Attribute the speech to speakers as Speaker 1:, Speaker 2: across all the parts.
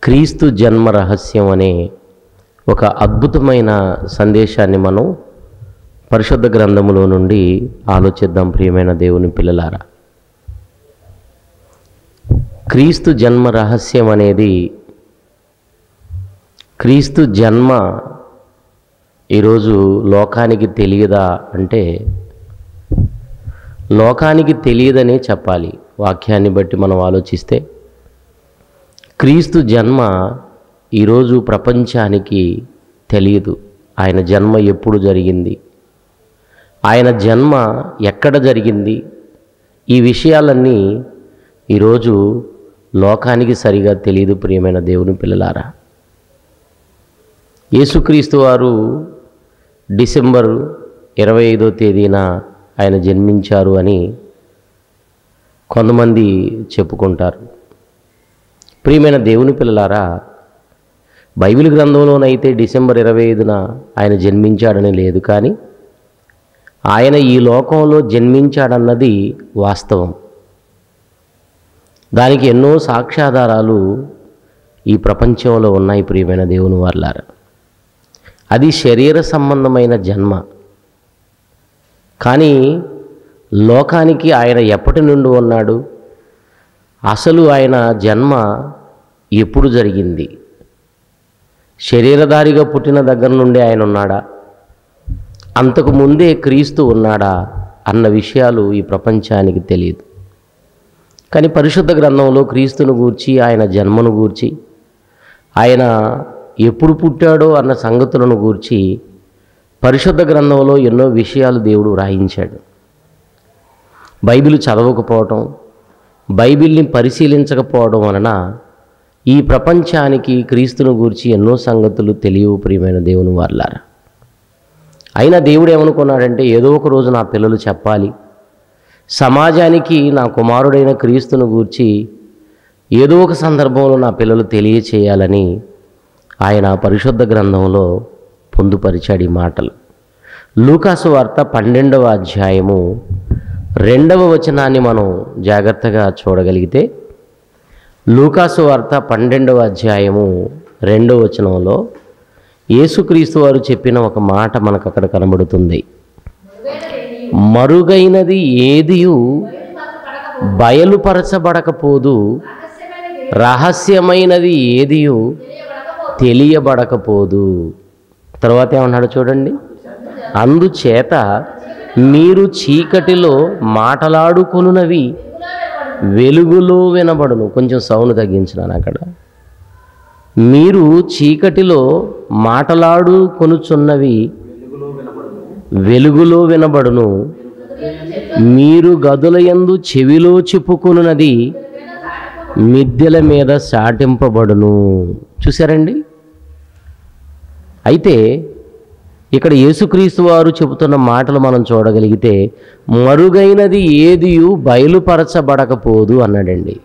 Speaker 1: క్రీస్తు జన్మ రహస్యం అనే ఒక అద్భుతమైన సందేశాన్ని మనం పరిశుద్ధ గ్రంథములో నుండి ఆలోచిద్దాం ప్రియమైన దేవుని పిల్లలారా క్రీస్తు జన్మ రహస్యం అనేది క్రీస్తు జన్మ ఈరోజు లోకానికి తెలియదా అంటే లోకానికి తెలియదనే చెప్పాలి వాక్యాన్ని బట్టి మనం ఆలోచిస్తే క్రీస్తు జన్మ ఈరోజు ప్రపంచానికి తెలియదు ఆయన జన్మ ఎప్పుడు జరిగింది ఆయన జన్మ ఎక్కడ జరిగింది ఈ విషయాలన్నీ ఈరోజు లోకానికి సరిగా తెలియదు ప్రియమైన దేవుని పిల్లలారా యేసుక్రీస్తు వారు డిసెంబర్ ఇరవై ఐదో తేదీన ఆయన జన్మించారు అని కొంతమంది చెప్పుకుంటారు ప్రియమైన దేవుని పిల్లలారా బైబిల్ గ్రంథంలోనైతే డిసెంబర్ ఇరవై ఐదున ఆయన జన్మించాడని లేదు కానీ ఆయన ఈ లోకంలో జన్మించాడన్నది వాస్తవం దానికి ఎన్నో సాక్ష్యాధారాలు ఈ ప్రపంచంలో ఉన్నాయి ప్రియమైన దేవుని వాళ్ళారా అది శరీర సంబంధమైన జన్మ కానీ లోకానికి ఆయన ఎప్పటి నుండి ఉన్నాడు అసలు ఆయన జన్మ ఎప్పుడు జరిగింది శరీరధారిగా పుట్టిన దగ్గర నుండి ఆయన ఉన్నాడా అంతకు ముందే క్రీస్తు ఉన్నాడా అన్న విషయాలు ఈ ప్రపంచానికి తెలియదు కానీ పరిశుద్ధ గ్రంథంలో క్రీస్తును గూర్చి ఆయన జన్మను గూర్చి ఆయన ఎప్పుడు పుట్టాడో అన్న సంగతులను గూర్చి పరిశుద్ధ గ్రంథంలో ఎన్నో విషయాలు దేవుడు వ్రాయించాడు బైబిల్ చదవకపోవటం బైబిల్ని పరిశీలించకపోవడం వలన ఈ ప్రపంచానికి క్రీస్తును గూర్చి ఎన్నో సంగతులు తెలియవు ప్రియమైన దేవుని వాళ్ళారా అయినా దేవుడు ఏమనుకున్నాడంటే ఏదో ఒక రోజు నా పిల్లలు చెప్పాలి సమాజానికి నా కుమారుడైన క్రీస్తును గూర్చి ఏదో ఒక సందర్భంలో నా పిల్లలు తెలియచేయాలని ఆయన పరిశుద్ధ గ్రంథంలో పొందుపరిచాడు ఈ మాటలు లూకాసు వార్త పన్నెండవ అధ్యాయము రెండవ వచనాన్ని మనం జాగ్రత్తగా చూడగలిగితే లూకాసు వార్త పన్నెండవ అధ్యాయము రెండవ వచనంలో యేసుక్రీస్తు వారు చెప్పిన ఒక మాట మనకు అక్కడ కనబడుతుంది మరుగైనది ఏదియు బయలుపరచబడకపోదు రహస్యమైనది ఏదియు తెలియబడకపోదు తర్వాత ఏమన్నాడు చూడండి అందుచేత మీరు చీకటిలో మాటలాడుకొనున్నవి వెలుగులో వినబడును కొంచెం సౌండ్ తగ్గించినాను అక్కడ మీరు చీకటిలో మాటలాడుకొనుచున్నవి వెలుగులో వినబడును మీరు గదులయందు చెవిలో చెప్పుకున్నది మిద్దెల మీద సాటింపబడును చూసారండి అయితే ఇక్కడ యేసుక్రీస్తు వారు చెబుతున్న మాటలు మనం చూడగలిగితే మరుగైనది ఏదియు బయలుపరచబడకపోదు అన్నాడండి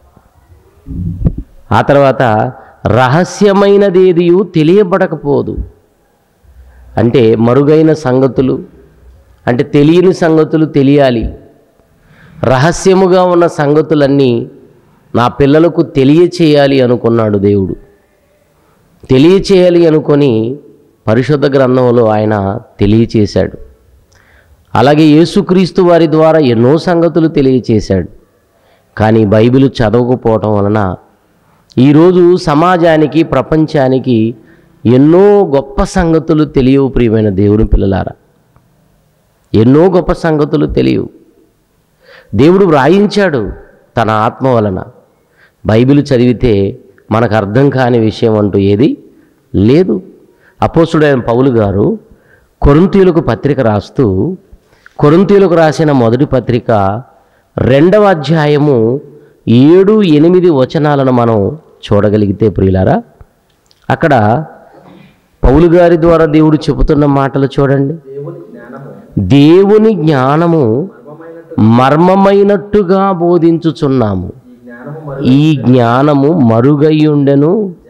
Speaker 1: ఆ తర్వాత రహస్యమైనది ఏదియు తెలియబడకపోదు అంటే మరుగైన సంగతులు అంటే తెలియని సంగతులు తెలియాలి రహస్యముగా ఉన్న సంగతులన్నీ నా పిల్లలకు తెలియచేయాలి అనుకున్నాడు దేవుడు తెలియచేయాలి అనుకొని పరిశుద్ధ గ్రంథంలో ఆయన తెలియచేశాడు అలాగే యేసుక్రీస్తు వారి ద్వారా ఎన్నో సంగతులు తెలియచేశాడు కానీ బైబిల్ చదవకపోవటం వలన ఈరోజు సమాజానికి ప్రపంచానికి ఎన్నో గొప్ప సంగతులు తెలియవు ప్రియమైన దేవుని పిల్లలారా ఎన్నో గొప్ప సంగతులు తెలియవు దేవుడు వ్రాయించాడు తన ఆత్మ వలన బైబిల్ చదివితే మనకు అర్థం కాని విషయం అంటూ ఏది లేదు అపోసుడైన పౌలు గారు కొరింతీయులకు పత్రిక రాస్తూ కొరింతీయులకు రాసిన మొదటి పత్రిక రెండవ అధ్యాయము ఏడు ఎనిమిది వచనాలను మనం చూడగలిగితే ప్రియులారా అక్కడ పౌలు గారి ద్వారా దేవుడు చెబుతున్న మాటలు చూడండి దేవుని జ్ఞానము మర్మమైనట్టుగా బోధించుచున్నాము ఈ జ్ఞానము మరుగయ్యుండెను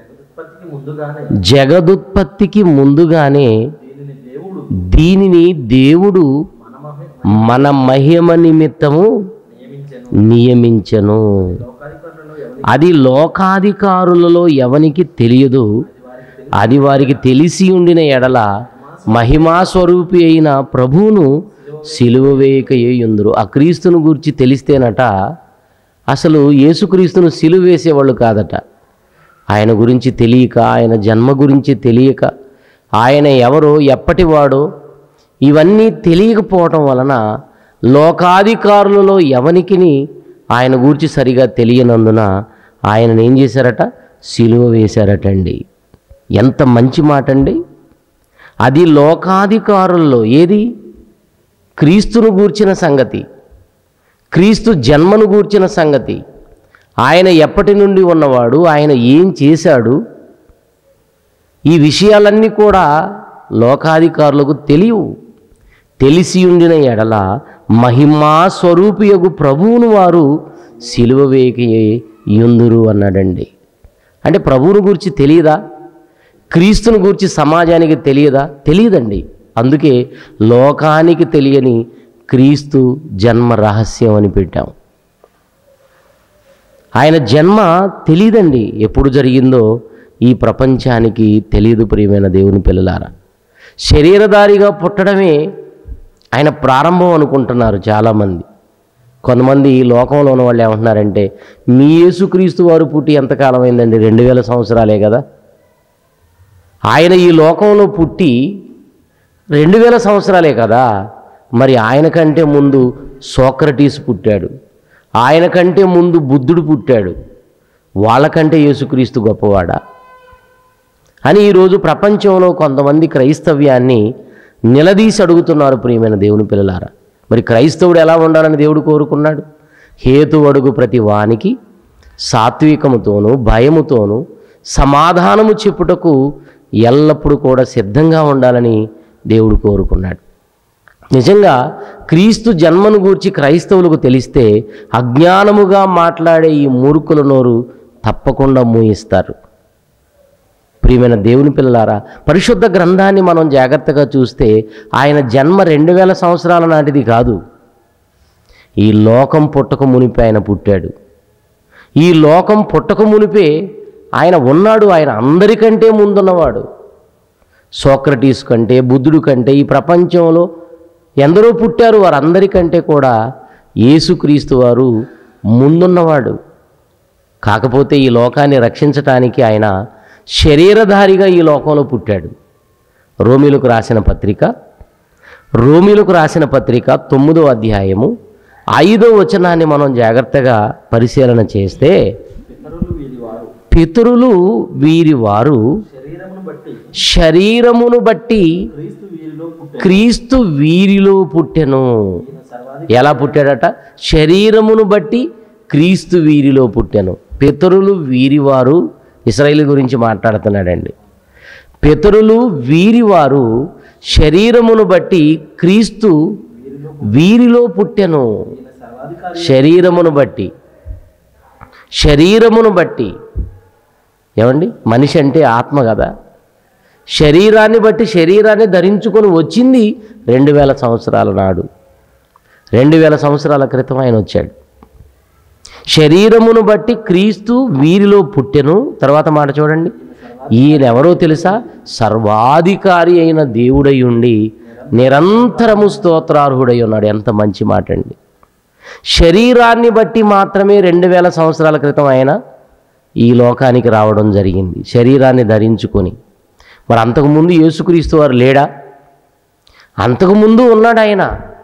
Speaker 1: జగదుత్పత్తికి ముందుగానే దీనిని దేవుడు మన మహిమ నిమిత్తము నియమించను అది లోకాధికారులలో ఎవనికి తెలియదు అది వారికి తెలిసి ఉండిన ఎడల మహిమా స్వరూపి అయిన ప్రభువును సిలువ వేయకయుందురు ఆ క్రీస్తును గురించి తెలిస్తేనట అసలు యేసుక్రీస్తును సిలువ వేసేవాళ్ళు కాదట ఆయన గురించి తెలియక ఆయన జన్మ గురించి తెలియక ఆయన ఎవరో ఎప్పటివాడో ఇవన్నీ తెలియకపోవటం వలన లోకాధికారులలో ఎవనికిని ఆయన గురించి సరిగా తెలియనందున ఆయనను ఏం చేశారట సిలువ వేశారటండి ఎంత మంచి మాట అండి అది లోకాధికారుల్లో ఏది క్రీస్తును గూర్చిన సంగతి క్రీస్తు జన్మను గూర్చిన సంగతి ఆయన ఎప్పటి నుండి ఉన్నవాడు ఆయన ఏం చేశాడు ఈ విషయాలన్నీ కూడా లోకాధికారులకు తెలియవు తెలిసి ఉండిన ఎడల మహిమా స్వరూపియగు ప్రభువును వారు సిలువ వేకి యుందురు అన్నాడండి అంటే ప్రభువును గురించి తెలియదా క్రీస్తుని గురించి సమాజానికి తెలియదా తెలియదండి అందుకే లోకానికి తెలియని క్రీస్తు జన్మ రహస్యం అని పెట్టాం ఆయన జన్మ తెలియదండి ఎప్పుడు జరిగిందో ఈ ప్రపంచానికి తెలియదు ప్రియమైన దేవుని పిల్లలారా శరీరధారిగా పుట్టడమే ఆయన ప్రారంభం అనుకుంటున్నారు చాలామంది కొంతమంది ఈ లోకంలో ఉన్న వాళ్ళు ఏమంటున్నారంటే మీ యేసుక్రీస్తు వారు పుట్టి ఎంతకాలం అయిందండి రెండు వేల సంవత్సరాలే కదా ఆయన ఈ లోకంలో పుట్టి రెండు వేల సంవత్సరాలే కదా మరి ఆయన కంటే ముందు సోక్రటీస్ పుట్టాడు ఆయన కంటే ముందు బుద్ధుడు పుట్టాడు వాళ్ళకంటే యేసుక్రీస్తు గొప్పవాడా అని ఈరోజు ప్రపంచంలో కొంతమంది క్రైస్తవ్యాన్ని నిలదీసి అడుగుతున్నారు ప్రియమైన దేవుని పిల్లలారా మరి క్రైస్తవుడు ఎలా ఉండాలని దేవుడు కోరుకున్నాడు హేతు అడుగు ప్రతి వానికి సాత్వికముతోనూ భయముతోనూ సమాధానము చెప్పుటకు ఎల్లప్పుడూ కూడా సిద్ధంగా ఉండాలని దేవుడు కోరుకున్నాడు నిజంగా క్రీస్తు జన్మను గూర్చి క్రైస్తవులకు తెలిస్తే అజ్ఞానముగా మాట్లాడే ఈ మూర్ఖుల నోరు తప్పకుండా మూయిస్తారు ప్రియమైన దేవుని పిల్లలారా పరిశుద్ధ గ్రంథాన్ని మనం జాగ్రత్తగా చూస్తే ఆయన జన్మ రెండు వేల సంవత్సరాల నాటిది కాదు ఈ లోకం పుట్టక మునిపే ఆయన పుట్టాడు ఈ లోకం పుట్టక మునిపే ఆయన ఉన్నాడు ఆయన అందరికంటే ముందున్నవాడు సోక్రటీస్ కంటే బుద్ధుడు కంటే ఈ ప్రపంచంలో ఎందరో పుట్టారు వారందరికంటే కూడా యేసుక్రీస్తు వారు ముందున్నవాడు కాకపోతే ఈ లోకాన్ని రక్షించటానికి ఆయన శరీరధారిగా ఈ లోకంలో పుట్టాడు రోమిలకు రాసిన పత్రిక రోమిలకు రాసిన పత్రిక తొమ్మిదో అధ్యాయము ఐదో వచనాన్ని మనం జాగ్రత్తగా పరిశీలన చేస్తే
Speaker 2: పితరులు వీరి వారు
Speaker 1: పితరులు వీరి వారు
Speaker 2: శరీరమును బట్టి
Speaker 1: శరీరమును బట్టి
Speaker 2: క్రీస్తు వీరిలో పుట్టే
Speaker 1: క్రీస్తు వీరిలో పుట్టెను
Speaker 2: ఈయన సర్వాధి
Speaker 1: ఎలా పుట్టాడట శరీరమును బట్టి క్రీస్తు వీరిలో పుట్టెను పితరులు వీరివారు ఇస్రాయేల్ గురించి మాట్లాడుతున్నాడండి పితరులు వీరివారు శరీరమును బట్టి క్రీస్తు వీరిలో పుట్టెను
Speaker 2: ఈయన సర్వాధికారి
Speaker 1: శరీరమును బట్టి శరీరమును బట్టి ఏమండి మనిషి అంటే ఆత్మ కదా శరీరాన్ని బట్టి శరీరాన్ని ధరించుకొని వచ్చింది రెండు వేల సంవత్సరాల నాడు రెండు వేల సంవత్సరాల క్రితం ఆయన వచ్చాడు శరీరమును బట్టి క్రీస్తు వీరిలో పుట్టెను తర్వాత మాట చూడండి ఈయన ఎవరో తెలుసా సర్వాధికారి అయిన దేవుడై ఉండి నిరంతరము స్తోత్రార్హుడై ఉన్నాడు ఎంత మంచి మాట అండి శరీరాన్ని బట్టి మాత్రమే రెండు వేల సంవత్సరాల క్రితం ఆయన ఈ లోకానికి రావడం జరిగింది శరీరాన్ని ధరించుకొని మరి అంతకుముందు యేసుక్రీస్తు వారు లేడా అంతకుముందు ఉన్నాడు ఆయన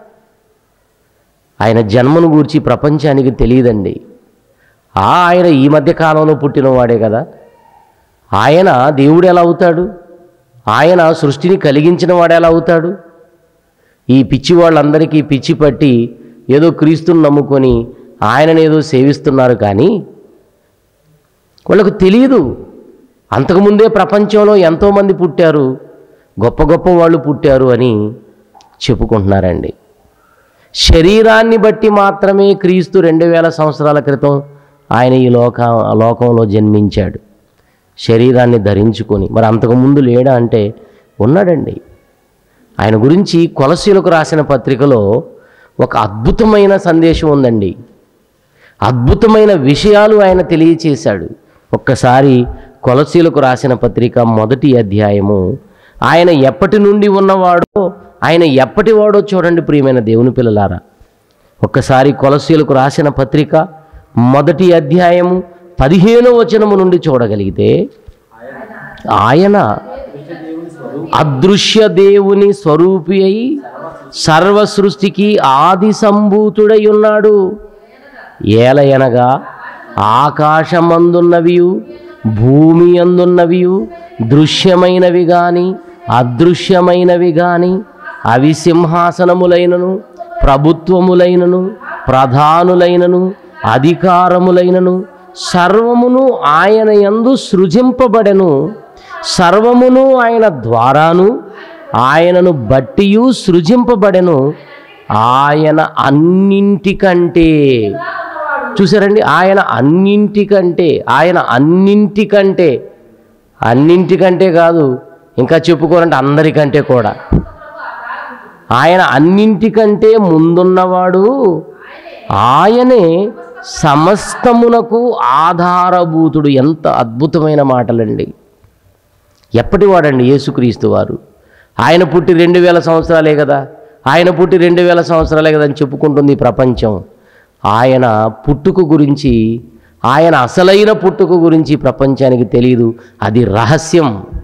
Speaker 1: ఆయన జన్మను గూర్చి ప్రపంచానికి తెలియదండి ఆ ఆయన ఈ మధ్య కాలంలో పుట్టినవాడే కదా ఆయన దేవుడు ఎలా అవుతాడు ఆయన సృష్టిని కలిగించిన వాడు ఎలా అవుతాడు ఈ పిచ్చి వాళ్ళందరికీ పిచ్చి పట్టి ఏదో క్రీస్తుని నమ్ముకొని ఆయనను ఏదో సేవిస్తున్నారు కానీ వాళ్ళకు తెలియదు అంతకుముందే ప్రపంచంలో ఎంతోమంది పుట్టారు గొప్ప గొప్ప వాళ్ళు పుట్టారు అని చెప్పుకుంటున్నారండి శరీరాన్ని బట్టి మాత్రమే క్రీస్తు రెండు వేల సంవత్సరాల క్రితం ఆయన ఈ లోక లోకంలో జన్మించాడు శరీరాన్ని ధరించుకొని మరి అంతకుముందు లేడా అంటే ఉన్నాడండి ఆయన గురించి కొలసీలకు రాసిన పత్రికలో ఒక అద్భుతమైన సందేశం ఉందండి అద్భుతమైన విషయాలు ఆయన తెలియచేశాడు ఒక్కసారి కొలసీలకు రాసిన పత్రిక మొదటి అధ్యాయము ఆయన ఎప్పటి నుండి ఉన్నవాడో ఆయన ఎప్పటి వాడో చూడండి ప్రియమైన దేవుని పిల్లలారా ఒక్కసారి కొలసీలకు రాసిన పత్రిక మొదటి అధ్యాయము పదిహేను వచనము నుండి చూడగలిగితే ఆయన
Speaker 2: దేవుని స్వరూపం
Speaker 1: అదృశ్య దేవుని స్వరూపి అయి సర్వ సృష్టికి ఆది సంభూతుడై ఉన్నాడు ఏలయనగా ఆకాశమందున్నవియు భూమి అందున్నవియు దృశ్యమైనవి గాని అదృశ్యమైనవి గాని అవి సింహాసనములైనను ప్రభుత్వములైనను ప్రధానులైనను అధికారములైనను సర్వమును ఆయన యందు సృజింపబడెను సర్వమును ఆయన ద్వారాను ఆయనను బట్టియు సృజింపబడెను ఆయన అన్నింటికంటే చూసారండి ఆయన అన్నింటికంటే ఆయన అన్నింటికంటే అన్నింటికంటే కాదు ఇంకా చెప్పుకోరంటే అందరికంటే కూడా ఆయన అన్నింటికంటే ముందున్నవాడు ఆయనే సమస్తమునకు ఆధారభూతుడు ఎంత అద్భుతమైన మాటలండి ఎప్పటివాడండి యేసుక్రీస్తు వారు ఆయన పుట్టి రెండు వేల సంవత్సరాలే కదా ఆయన పుట్టి రెండు వేల సంవత్సరాలే కదా అని చెప్పుకుంటుంది ఈ ప్రపంచం ఆయన పుట్టుక గురించి ఆయన అసలైన పుట్టుక గురించి ప్రపంచానికి తెలియదు అది రహస్యం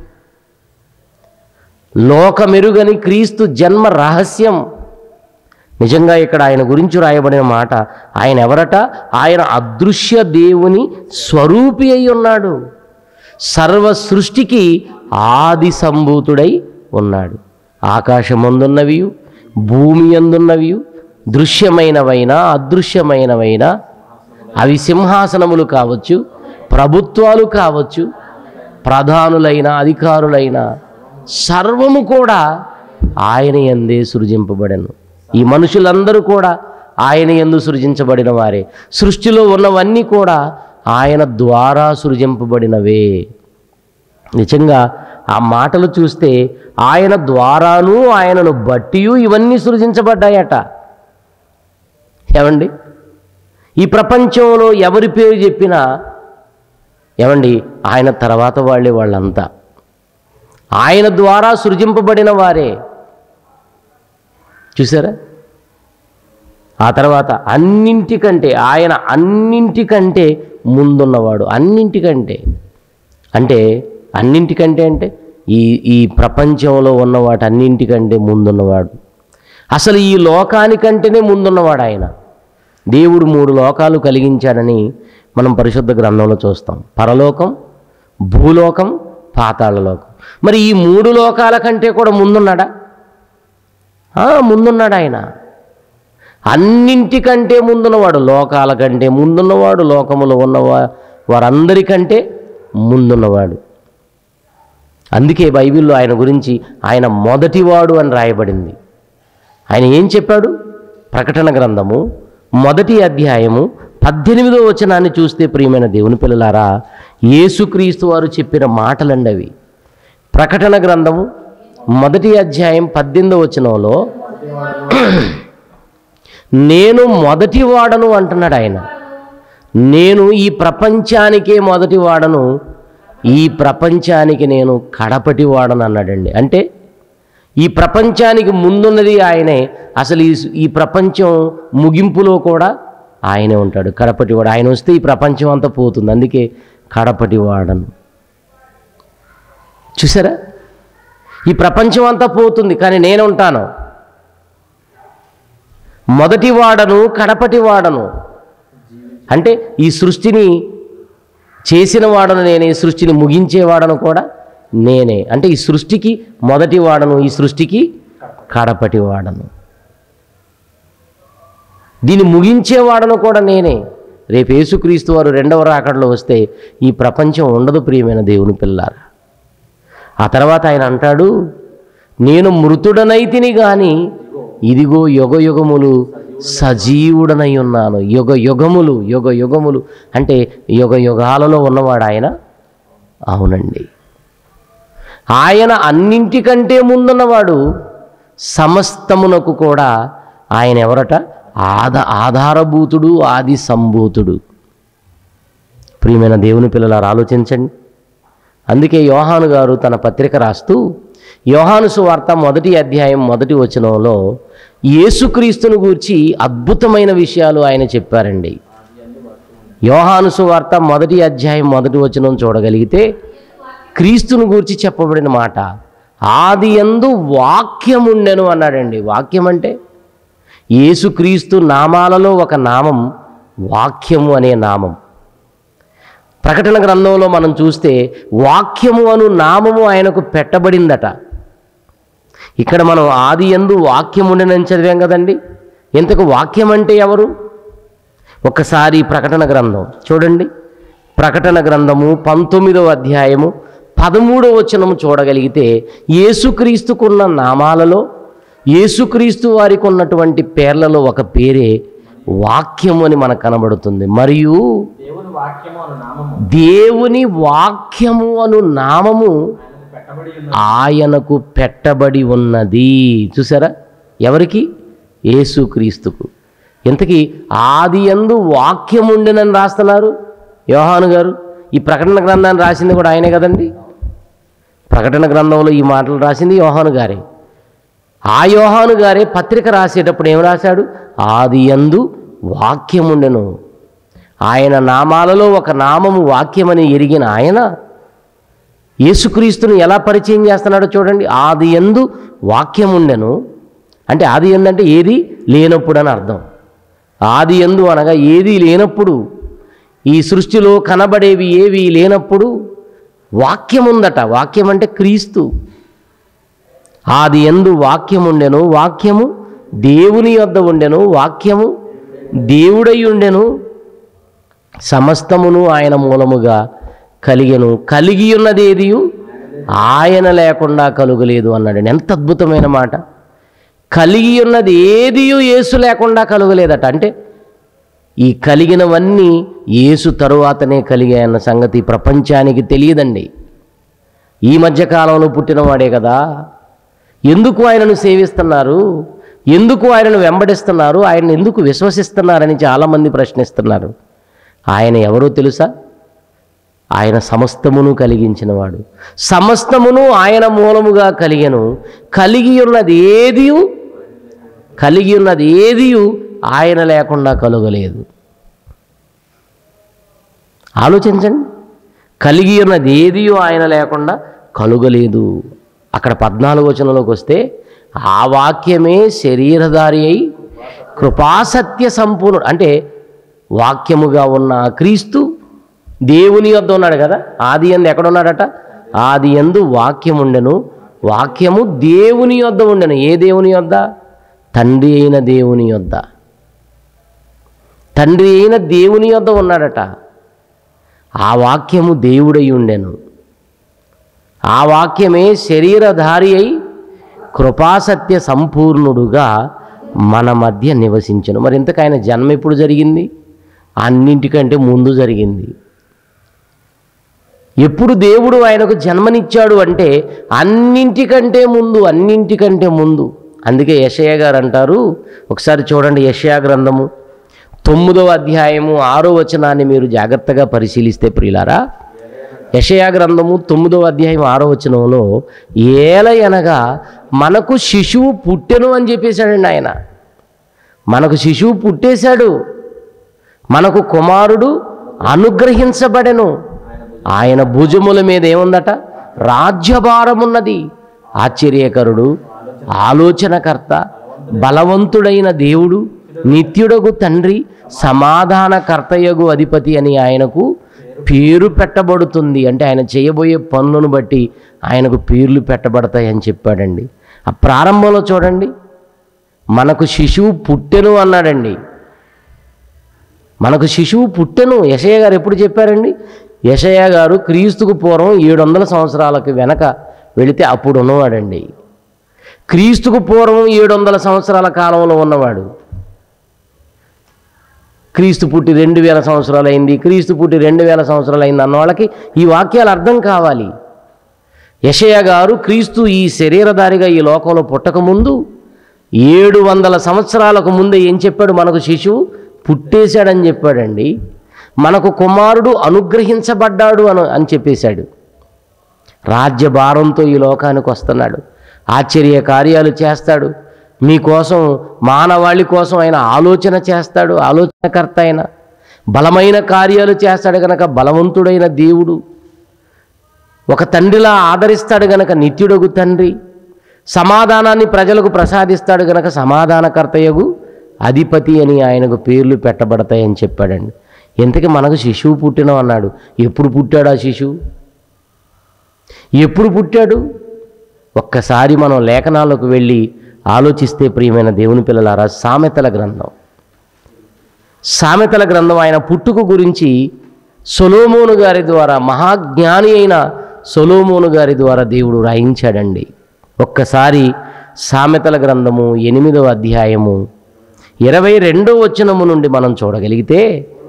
Speaker 1: లోకమెరుగని క్రీస్తు జన్మ రహస్యం నిజంగా ఇక్కడ ఆయన గురించి రాయబడిన మాట ఆయన ఎవరట ఆయన అదృశ్య దేవుని స్వరూపి అయి ఉన్నాడు సర్వ సృష్టికి ఆది సంభూతుడై ఉన్నాడు ఆకాశమందున్నవి భూమి అందున్నవి దృశ్యమైనవైనా అదృశ్యమైనవైనా అవి సింహాసనములు కావచ్చు ప్రభుత్వాలు కావచ్చు ప్రధానులైన అధికారులైన సర్వము కూడా ఆయన ఎందే సృజింపబడెను ఈ మనుషులందరూ కూడా ఆయన ఎందు సృజించబడిన వారే సృష్టిలో ఉన్నవన్నీ కూడా ఆయన ద్వారా సృజింపబడినవే నిజంగా ఆ మాటలు చూస్తే ఆయన ద్వారాను ఆయనను బట్టియు ఇవన్నీ సృజించబడ్డాయట ఏమండి ఈ ప్రపంచంలో ఎవరి పేరు చెప్పినా ఏమండి ఆయన తర్వాత వాళ్ళే వాళ్ళంతా ఆయన ద్వారా సృజింపబడిన వారే చూసారా ఆ తర్వాత అన్నింటికంటే ఆయన అన్నింటికంటే ముందున్నవాడు అన్నింటికంటే అంటే అన్నింటికంటే అంటే ఈ ఈ ప్రపంచంలో ఉన్న వాటి అన్నింటికంటే ముందున్నవాడు అసలు ఈ లోకానికంటేనే ముందున్నవాడు ఆయన దేవుడు మూడు లోకాలు కలిగించాడని మనం పరిశుద్ధ గ్రంథంలో చూస్తాం పరలోకం భూలోకం పాతాళలోకం మరి ఈ మూడు లోకాల కంటే కూడా ముందున్నాడా ఆ, ముందున్నాడు ఆయన అన్నింటికంటే ముందున్నవాడు లోకాల కంటే ముందున్నవాడు లోకములో ఉన్నవా వారందరికంటే ముందున్నవాడు అందుకే బైబిల్లో ఆయన గురించి ఆయన మొదటివాడు అని రాయబడింది ఆయన ఏం చెప్పాడు ప్రకటన గ్రంథము మొదటి అధ్యాయము పద్దెనిమిదో వచనాన్ని చూస్తే ప్రియమైన దేవుని పిల్లలారా యేసుక్రీస్తు వారు చెప్పిన మాటలండి అవి ప్రకటన గ్రంథము మొదటి అధ్యాయం పద్దెనిమిదో వచనంలో నేను మొదటి వాడను అంటున్నాడు ఆయన నేను ఈ ప్రపంచానికే మొదటి వాడను ఈ ప్రపంచానికి నేను కడపటి వాడను అన్నాడండి అంటే ఈ ప్రపంచానికి ముందున్నది ఆయనే అసలు ఈ ఈ ప్రపంచం ముగింపులో కూడా ఆయనే ఉంటాడు కడపటి వాడు ఆయన వస్తే ఈ ప్రపంచం అంతా పోతుంది అందుకే కడపటి వాడను చూసారా ఈ ప్రపంచం అంతా పోతుంది కానీ నేను ఉంటాను మొదటి వాడను కడపటి వాడను అంటే ఈ సృష్టిని చేసిన వాడను నేనే ఈ సృష్టిని ముగించేవాడను కూడా నేనే అంటే ఈ సృష్టికి మొదటి వాడను ఈ సృష్టికి కడపటి వాడను దీన్ని ముగించేవాడను కూడా నేనే రేపు యేసుక్రీస్తు వారు రెండవ రాకడలో వస్తే ఈ ప్రపంచం ఉండదు ప్రియమైన దేవుని పిల్లారా ఆ తర్వాత ఆయన అంటాడు నేను మృతుడనైతిని గాని ఇదిగో యుగ యుగములు సజీవుడనై ఉన్నాను యుగ యుగములు యుగ యుగములు అంటే యుగ యుగాలలో ఉన్నవాడు ఆయన అవునండి ఆయన అన్నింటికంటే ముందున్నవాడు సమస్తమునకు కూడా ఆయన ఎవరట ఆధ ఆధారభూతుడు ఆది సంభూతుడు ప్రియమైన దేవుని పిల్లలారు ఆలోచించండి అందుకే యోహాను గారు తన పత్రిక రాస్తూ యోహాను సువార్త మొదటి అధ్యాయం మొదటి వచనంలో యేసుక్రీస్తును గూర్చి అద్భుతమైన విషయాలు ఆయన చెప్పారండి యోహాను సువార్త మొదటి అధ్యాయం మొదటి వచనం చూడగలిగితే క్రీస్తును గూర్చి చెప్పబడిన మాట ఆది ఎందు వాక్యముండెను అన్నాడండి వాక్యం అంటే యేసుక్రీస్తు నామాలలో ఒక నామం వాక్యము అనే నామం ప్రకటన గ్రంథంలో మనం చూస్తే వాక్యము అను నామము ఆయనకు పెట్టబడిందట ఇక్కడ మనం ఆది ఎందు వాక్యం ఉండనని చదివాం కదండి ఇంతకు వాక్యం అంటే ఎవరు ఒకసారి ప్రకటన గ్రంథం చూడండి ప్రకటన గ్రంథము పంతొమ్మిదవ అధ్యాయము పదమూడవ వచనము చూడగలిగితే యేసుక్రీస్తుకున్న నామాలలో యేసుక్రీస్తు వారికి ఉన్నటువంటి పేర్లలో ఒక పేరే వాక్యము అని మనకు కనబడుతుంది మరియు
Speaker 2: దేవుని వాక్యము అను నామము
Speaker 1: దేవుని వాక్యము అను నామము
Speaker 2: ఆయనకు పెట్టబడి ఉన్న
Speaker 1: ఆయనకు పెట్టబడి ఉన్నది చూసారా ఎవరికి యేసుక్రీస్తుకు ఇంతకీ ఆది ఎందు వాక్యం ఉండెనని రాస్తున్నారు యోహాను గారు ఈ ప్రకటన గ్రంథాన్ని రాసింది కూడా ఆయనే కదండి ప్రకటన గ్రంథంలో ఈ మాటలు రాసింది యోహాను గారే ఆ యోహాను గారే పత్రిక రాసేటప్పుడు ఏం రాశాడు ఆది యందు వాక్యముండెను ఆయన నామాలలో ఒక నామము వాక్యమని ఎరిగిన ఆయన యేసుక్రీస్తుని ఎలా పరిచయం చేస్తున్నాడో చూడండి ఆది ఎందు వాక్యం ఉండెను అంటే ఆది ఎందు అంటే ఏది లేనప్పుడు అని అర్థం ఆది ఎందు అనగా ఏది లేనప్పుడు ఈ సృష్టిలో కనబడేవి ఏవి లేనప్పుడు వాక్యం ఉందట వాక్యం అంటే క్రీస్తు ఆది ఎందు వాక్యం ఉండెను వాక్యము దేవుని యొద్ద ఉండెను వాక్యము దేవుడై ఉండెను సమస్తమును ఆయన మూలముగా కలిగెను కలిగి ఉన్నది ఏదియు ఆయన లేకుండా కలుగలేదు అన్నాడు ఎంత అద్భుతమైన మాట కలిగి ఉన్నది ఏదియు యేసు లేకుండా కలుగలేదట అంటే ఈ కలిగినవన్నీ యేసు తరువాతనే కలిగాయన్న సంగతి ప్రపంచానికి తెలియదండి ఈ మధ్యకాలంలో పుట్టినవాడే కదా ఎందుకు ఆయనను సేవిస్తున్నారు ఎందుకు ఆయనను వెంబడిస్తున్నారు ఆయన ఎందుకు విశ్వసిస్తున్నారని చాలామంది ప్రశ్నిస్తున్నారు ఆయన ఎవరో తెలుసా ఆయన సమస్తమును కలిగించినవాడు సమస్తమును ఆయన మూలముగా కలిగెను కలిగి ఉన్నది ఏదియు కలిగి ఉన్నది ఏదియు ఆయన లేకుండా కలుగలేదు ఆలోచించండి కలిగి ఉన్నది ఏదియు ఆయన లేకుండా కలుగలేదు అక్కడ పద్నాలుగు వచనంలోకి వస్తే ఆ వాక్యమే శరీరధారి అయి కృపాసత్య సంపూర్ణుడు అంటే వాక్యముగా ఉన్న ఆ క్రీస్తు దేవుని యొద్ద ఉన్నాడు కదా ఆది ఎందు ఎక్కడ ఉన్నాడట ఆది ఎందు వాక్యం ఉండెను వాక్యము దేవుని యొద్ద ఉండెను ఏ దేవుని యొద్ద తండ్రి అయిన దేవుని యొద్ద తండ్రి అయిన దేవుని యొద్ద ఉన్నాడట ఆ వాక్యము దేవుడై ఉండెను ఆ వాక్యమే శరీరధారి అయి కృపాసత్య సంపూర్ణుడుగా మన మధ్య నివసించను మరి ఇంతకు ఆయన జన్మ ఎప్పుడు జరిగింది అన్నింటికంటే ముందు జరిగింది ఎప్పుడు దేవుడు ఆయనకు జన్మనిచ్చాడు అంటే అన్నింటికంటే ముందు అన్నింటికంటే ముందు అందుకే యషయ గారు అంటారు ఒకసారి చూడండి యషయా గ్రంథము తొమ్మిదవ అధ్యాయము ఆరో వచనాన్ని మీరు జాగ్రత్తగా పరిశీలిస్తే ప్రియులారా యషయా గ్రంథము తొమ్మిదవ అధ్యాయం ఆరో వచనంలో ఏలయనగా మనకు శిశువు పుట్టెను అని చెప్పేశాడండి ఆయన మనకు శిశువు పుట్టేశాడు మనకు కుమారుడు అనుగ్రహించబడెను ఆయన భుజముల మీద ఏముందట రాజ్యభారమున్నది ఆశ్చర్యకరుడు ఆలోచనకర్త బలవంతుడైన దేవుడు నిత్యుడగు తండ్రి సమాధానకర్తయగు అధిపతి అని ఆయనకు పేరు పెట్టబడుతుంది అంటే ఆయన చేయబోయే పనులను బట్టి ఆయనకు పేర్లు పెట్టబడతాయి అని చెప్పాడండి ఆ ప్రారంభంలో చూడండి మనకు శిశువు పుట్టెను అన్నాడండి మనకు శిశువు పుట్టెను యశయ్య గారు ఎప్పుడు చెప్పారండి యశయ్య గారు క్రీస్తుకు పూర్వం ఏడు వందల సంవత్సరాలకు వెనక వెళితే అప్పుడు ఉన్నవాడండి క్రీస్తుకు పూర్వం ఏడు వందల సంవత్సరాల కాలంలో ఉన్నవాడు క్రీస్తు పుట్టి రెండు వేల సంవత్సరాలు అయింది క్రీస్తు పుట్టి రెండు వేల సంవత్సరాలు అయింది అన్న వాళ్ళకి ఈ వాక్యాలు అర్థం కావాలి యషయ గారు క్రీస్తు ఈ శరీరధారిగా ఈ లోకంలో పుట్టకముందు ఏడు వందల సంవత్సరాలకు ముందే ఏం చెప్పాడు మనకు శిశువు పుట్టేశాడని చెప్పాడండి మనకు కుమారుడు అనుగ్రహించబడ్డాడు అని అని చెప్పేశాడు రాజ్యభారంతో ఈ లోకానికి వస్తున్నాడు ఆశ్చర్య కార్యాలు చేస్తాడు మీకోసం మానవాళి కోసం ఆయన ఆలోచన చేస్తాడు ఆలోచనకర్త ఆయన బలమైన కార్యాలు చేస్తాడు గనక బలవంతుడైన దేవుడు ఒక తండ్రిలా ఆదరిస్తాడు గనక నిత్యుడగు తండ్రి సమాధానాన్ని ప్రజలకు ప్రసాదిస్తాడు గనక సమాధానకర్తయగు అధిపతి అని ఆయనకు పేర్లు పెట్టబడతాయని చెప్పాడండి ఇంతకీ మనకు శిశువు పుట్టిన అన్నాడు ఎప్పుడు పుట్టాడు ఆ శిశువు ఎప్పుడు పుట్టాడు ఒక్కసారి మనం లేఖనాలకు వెళ్ళి ఆలోచిస్తే ప్రియమైన దేవుని పిల్లలారా సామెతల గ్రంథం సామెతల గ్రంథం ఆయన పుట్టుక గురించి సొలోమోను గారి ద్వారా మహాజ్ఞాని అయిన సొలోమోను గారి ద్వారా దేవుడు రాయించాడండి ఒక్కసారి సామెతల గ్రంథము ఎనిమిదవ అధ్యాయము ఇరవై రెండో వచనము నుండి మనం చూడగలిగితే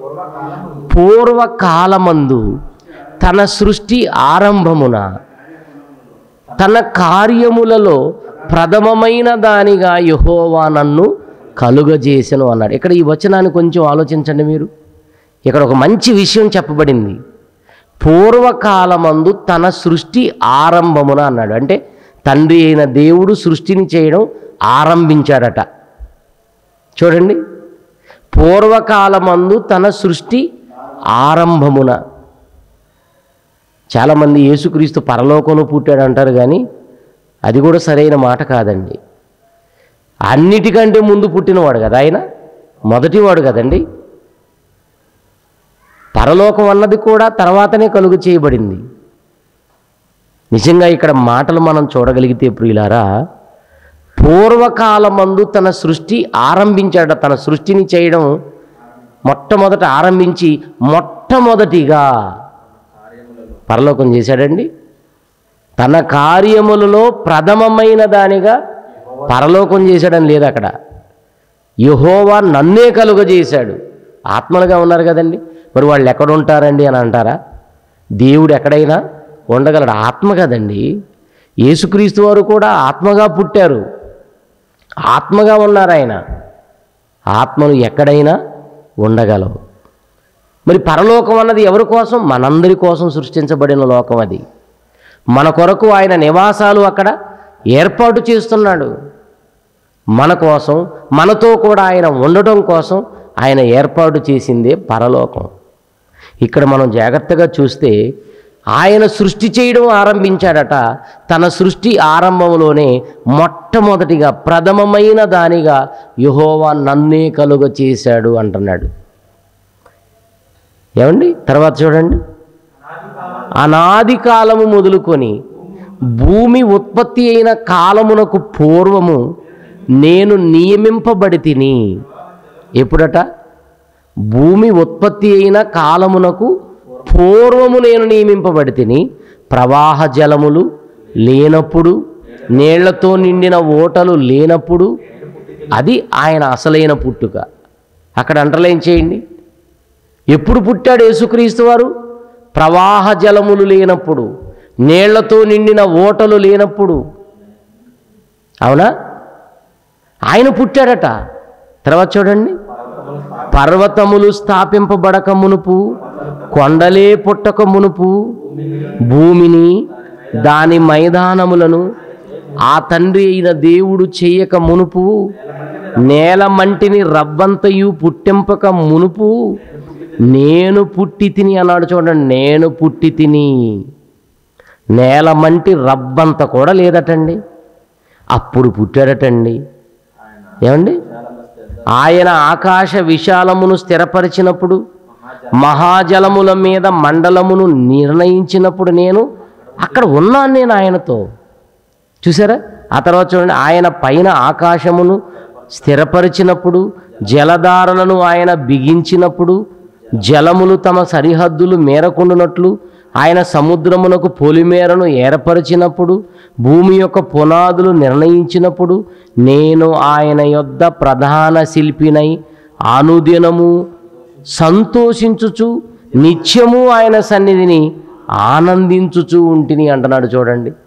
Speaker 1: పూర్వకాలమందు తన సృష్టి ఆరంభమున తన కార్యములలో ప్రథమమైన దానిగా యహోవా నన్ను కలుగజేసెను అన్నాడు ఇక్కడ ఈ వచనాన్ని కొంచెం ఆలోచించండి మీరు ఇక్కడ ఒక మంచి విషయం చెప్పబడింది పూర్వకాలమందు తన సృష్టి ఆరంభమున అన్నాడు అంటే తండ్రి అయిన దేవుడు సృష్టిని చేయడం ఆరంభించాడట చూడండి పూర్వకాలమందు తన సృష్టి ఆరంభమున చాలామంది యేసుక్రీస్తు పరలోకంలో పుట్టాడు అంటారు కానీ అది కూడా సరైన మాట కాదండి అన్నిటికంటే ముందు పుట్టినవాడు కదా ఆయన మొదటివాడు కదండి పరలోకం అన్నది కూడా తర్వాతనే కలుగు చేయబడింది నిజంగా ఇక్కడ మాటలు మనం చూడగలిగితే ప్రియులారా పూర్వకాలమందు తన సృష్టి ఆరంభించాడ తన సృష్టిని చేయడం మొట్టమొదట ఆరంభించి మొట్టమొదటిగా పరలోకం చేశాడండి తన కార్యములలో ప్రథమమైన దానిగా పరలోకం చేశాడని లేదు అక్కడ యహోవా నన్నే కలుగజేశాడు ఆత్మలుగా ఉన్నారు కదండి మరి వాళ్ళు ఎక్కడ ఉంటారండి అని అంటారా దేవుడు ఎక్కడైనా ఉండగలడు ఆత్మ కదండి యేసుక్రీస్తు వారు కూడా ఆత్మగా పుట్టారు ఆత్మగా ఉన్నారు ఆయన ఆత్మను ఎక్కడైనా ఉండగలవు మరి పరలోకం అన్నది ఎవరి కోసం మనందరి కోసం సృష్టించబడిన లోకం అది మన కొరకు ఆయన నివాసాలు అక్కడ ఏర్పాటు చేస్తున్నాడు మన కోసం మనతో కూడా ఆయన ఉండటం కోసం ఆయన ఏర్పాటు చేసిందే పరలోకం ఇక్కడ మనం జాగ్రత్తగా చూస్తే ఆయన సృష్టి చేయడం ఆరంభించాడట తన సృష్టి ఆరంభంలోనే మొట్టమొదటిగా ప్రథమమైన దానిగా యహోవా నన్నే కలుగ చేశాడు అంటున్నాడు ఏమండి తర్వాత చూడండి అనాది కాలము మొదలుకొని భూమి ఉత్పత్తి అయిన కాలమునకు పూర్వము నేను నియమింపబడి తిని ఎప్పుడట భూమి ఉత్పత్తి అయిన కాలమునకు పూర్వము నేను నియమింపబడి తిని ప్రవాహ జలములు లేనప్పుడు నీళ్లతో నిండిన ఓటలు లేనప్పుడు అది ఆయన అసలైన పుట్టుక అక్కడ అంటలేం చేయండి ఎప్పుడు పుట్టాడు యేసుక్రీస్తు వారు ప్రవాహ జలములు లేనప్పుడు నీళ్లతో నిండిన ఓటలు లేనప్పుడు అవునా ఆయన పుట్టాడట తర్వాత చూడండి పర్వతములు స్థాపింపబడక మునుపు కొండలే పుట్టక మునుపు భూమిని దాని మైదానములను ఆ తండ్రి అయిన దేవుడు చేయక మునుపు నేల మంటిని రవ్వంతయు పుట్టింపక మునుపు నేను పుట్టి తిని అన్నాడు చూడండి నేను పుట్టి తిని నేల మంటి రవ్వంత కూడా లేదటండి అప్పుడు పుట్టాడటండి ఏమండి ఆయన ఆకాశ విశాలమును స్థిరపరిచినప్పుడు మహాజలముల మీద మండలమును నిర్ణయించినప్పుడు నేను అక్కడ ఉన్నాను నేను ఆయనతో చూసారా ఆ తర్వాత చూడండి ఆయన పైన ఆకాశమును స్థిరపరిచినప్పుడు జలధారలను ఆయన బిగించినప్పుడు జలములు తమ సరిహద్దులు మేరకుండునట్లు ఆయన సముద్రమునకు పొలిమేరను ఏర్పరిచినప్పుడు భూమి యొక్క పునాదులు నిర్ణయించినప్పుడు నేను ఆయన యొద్ద ప్రధాన శిల్పినై అనుదినము సంతోషించుచు నిత్యము ఆయన సన్నిధిని ఆనందించుచు ఉంటిని అంటున్నాడు చూడండి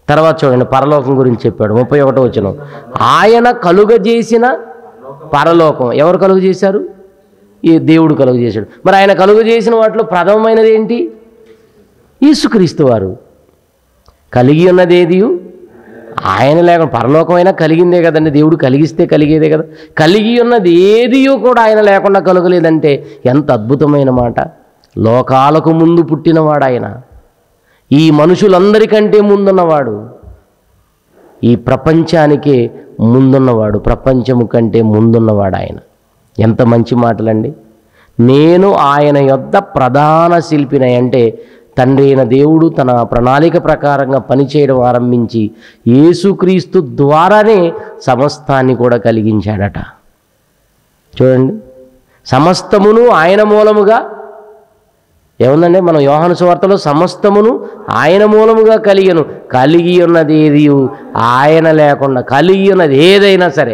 Speaker 1: తర్వాత చూడండి పరలోకం గురించి చెప్పాడు ముప్పై ఒకటో వచ్చిన ఆయన కలుగజేసిన పరలోకం ఎవరు కలుగు చేశారు ఈ దేవుడు కలుగు చేశాడు మరి ఆయన కలుగు చేసిన వాటిలో ప్రథమమైనది ఏంటి యేసుక్రీస్తు వారు కలిగి ఉన్నది ఏది ఆయన లేకుండా పరలోకమైనా కలిగిందే కదండి దేవుడు కలిగిస్తే కలిగేదే కదా కలిగి ఉన్నది ఏదియో కూడా ఆయన లేకుండా కలుగలేదంటే ఎంత అద్భుతమైన మాట లోకాలకు ముందు పుట్టినవాడు ఆయన ఈ మనుషులందరికంటే ముందున్నవాడు ఈ ప్రపంచానికే ముందున్నవాడు ప్రపంచము కంటే ముందున్నవాడు ఆయన ఎంత మంచి మాటలండి నేను ఆయన యొద్ద ప్రధాన శిల్పినై అంటే తండ్రి అయిన దేవుడు తన ప్రణాళిక ప్రకారంగా పనిచేయడం ఆరంభించి యేసుక్రీస్తు ద్వారానే సమస్తాన్ని కూడా కలిగించాడట చూడండి సమస్తమును ఆయన మూలముగా ఏముందండి మనం యోహాను సువార్తలో సమస్తమును ఆయన మూలముగా కలిగను కలిగి ఉన్నది ఏది ఆయన లేకుండా కలిగి ఉన్నది ఏదైనా సరే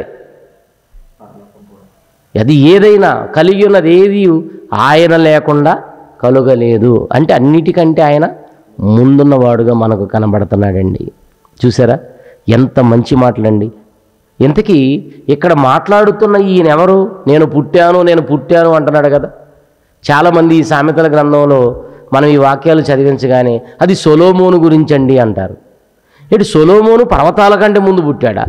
Speaker 1: అది ఏదైనా కలిగి ఉన్నది ఏది ఆయన లేకుండా కలుగలేదు అంటే అన్నిటికంటే ఆయన ముందున్నవాడుగా మనకు కనబడుతున్నాడండి చూసారా ఎంత మంచి మాటలండి ఇంతకీ ఇక్కడ మాట్లాడుతున్న ఈయన ఎవరు నేను పుట్టాను నేను పుట్టాను అంటున్నాడు కదా చాలామంది ఈ సామెతల గ్రంథంలో మనం ఈ వాక్యాలు చదివించగానే అది సొలోమోను గురించండి అంటారు ఇటు సొలోమోను పర్వతాల కంటే ముందు పుట్టాడా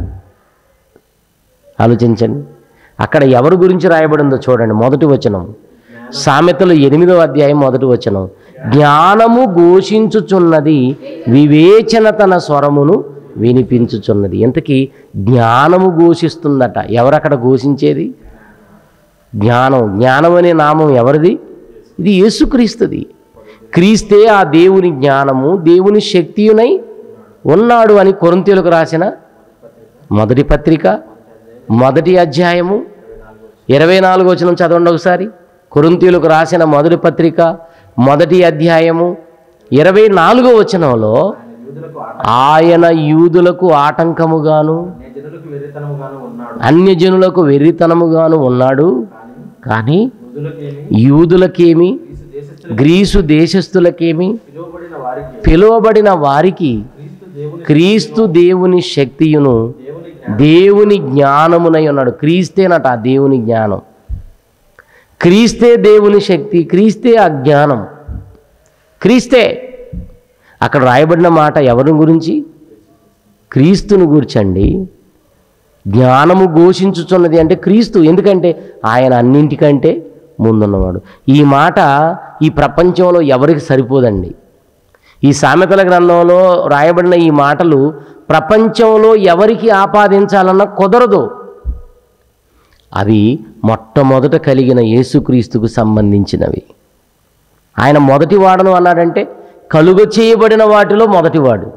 Speaker 1: ఆలోచించండి అక్కడ ఎవరి గురించి రాయబడిందో చూడండి మొదటి వచనం సామెతలు ఎనిమిదవ అధ్యాయం మొదటి వచనం జ్ఞానము ఘోషించుచున్నది వివేచన తన స్వరమును వినిపించుచున్నది ఇంతకీ జ్ఞానము ఘోషిస్తుందట ఎవరక్కడ ఘోషించేది జ్ఞానం జ్ఞానం అనే నామం ఎవరిది ఇది యేసుక్రీస్తుది క్రీస్తే ఆ దేవుని జ్ఞానము దేవుని శక్తియునై ఉన్నాడు అని కొరింతీయులకు రాసిన మొదటి పత్రిక మొదటి అధ్యాయము ఇరవై నాలుగు వచనం చదవండి ఒకసారి కొరింతీయులకు రాసిన మొదటి పత్రిక మొదటి అధ్యాయము ఇరవై నాలుగో వచనంలో
Speaker 2: యూదులకు
Speaker 1: ఆయన యూదులకు ఆటంకముగాను
Speaker 2: అన్య జనులకు వెర్రితనముగాను ఉన్నాడు
Speaker 1: అన్యజనులకు వెర్రితనముగాను ఉన్నాడు కానీ
Speaker 2: యూదులకేమి
Speaker 1: యూదులకేమి
Speaker 2: క్రీస్తు దేశస్థులకు
Speaker 1: గ్రీసు దేశస్థులకేమి
Speaker 2: పిలువబడిన వారికి
Speaker 1: పిలువబడిన వారికి
Speaker 2: క్రీస్తు దేవుని
Speaker 1: క్రీస్తు దేవుని శక్తియును
Speaker 2: దేవుని జ్ఞానం
Speaker 1: దేవుని జ్ఞానమునై ఉన్నాడు క్రీస్తేనట ఆ దేవుని జ్ఞానం క్రీస్తే దేవుని శక్తి క్రీస్తే ఆ జ్ఞానం క్రీస్తే అక్కడ రాయబడిన మాట ఎవరి గురించి క్రీస్తుని గురించండి జ్ఞానము ఘోషించుచున్నది అంటే క్రీస్తు ఎందుకంటే ఆయన అన్నింటికంటే ముందున్నవాడు ఈ మాట ఈ ప్రపంచంలో ఎవరికి సరిపోదండి ఈ సామెతల గ్రంథంలో రాయబడిన ఈ మాటలు ప్రపంచంలో ఎవరికి ఆపాదించాలన్న కుదరదు అవి మొట్టమొదట కలిగిన యేసుక్రీస్తుకు సంబంధించినవి ఆయన మొదటి వాడను అన్నాడంటే కలుగ చేయబడిన వాటిలో మొదటివాడు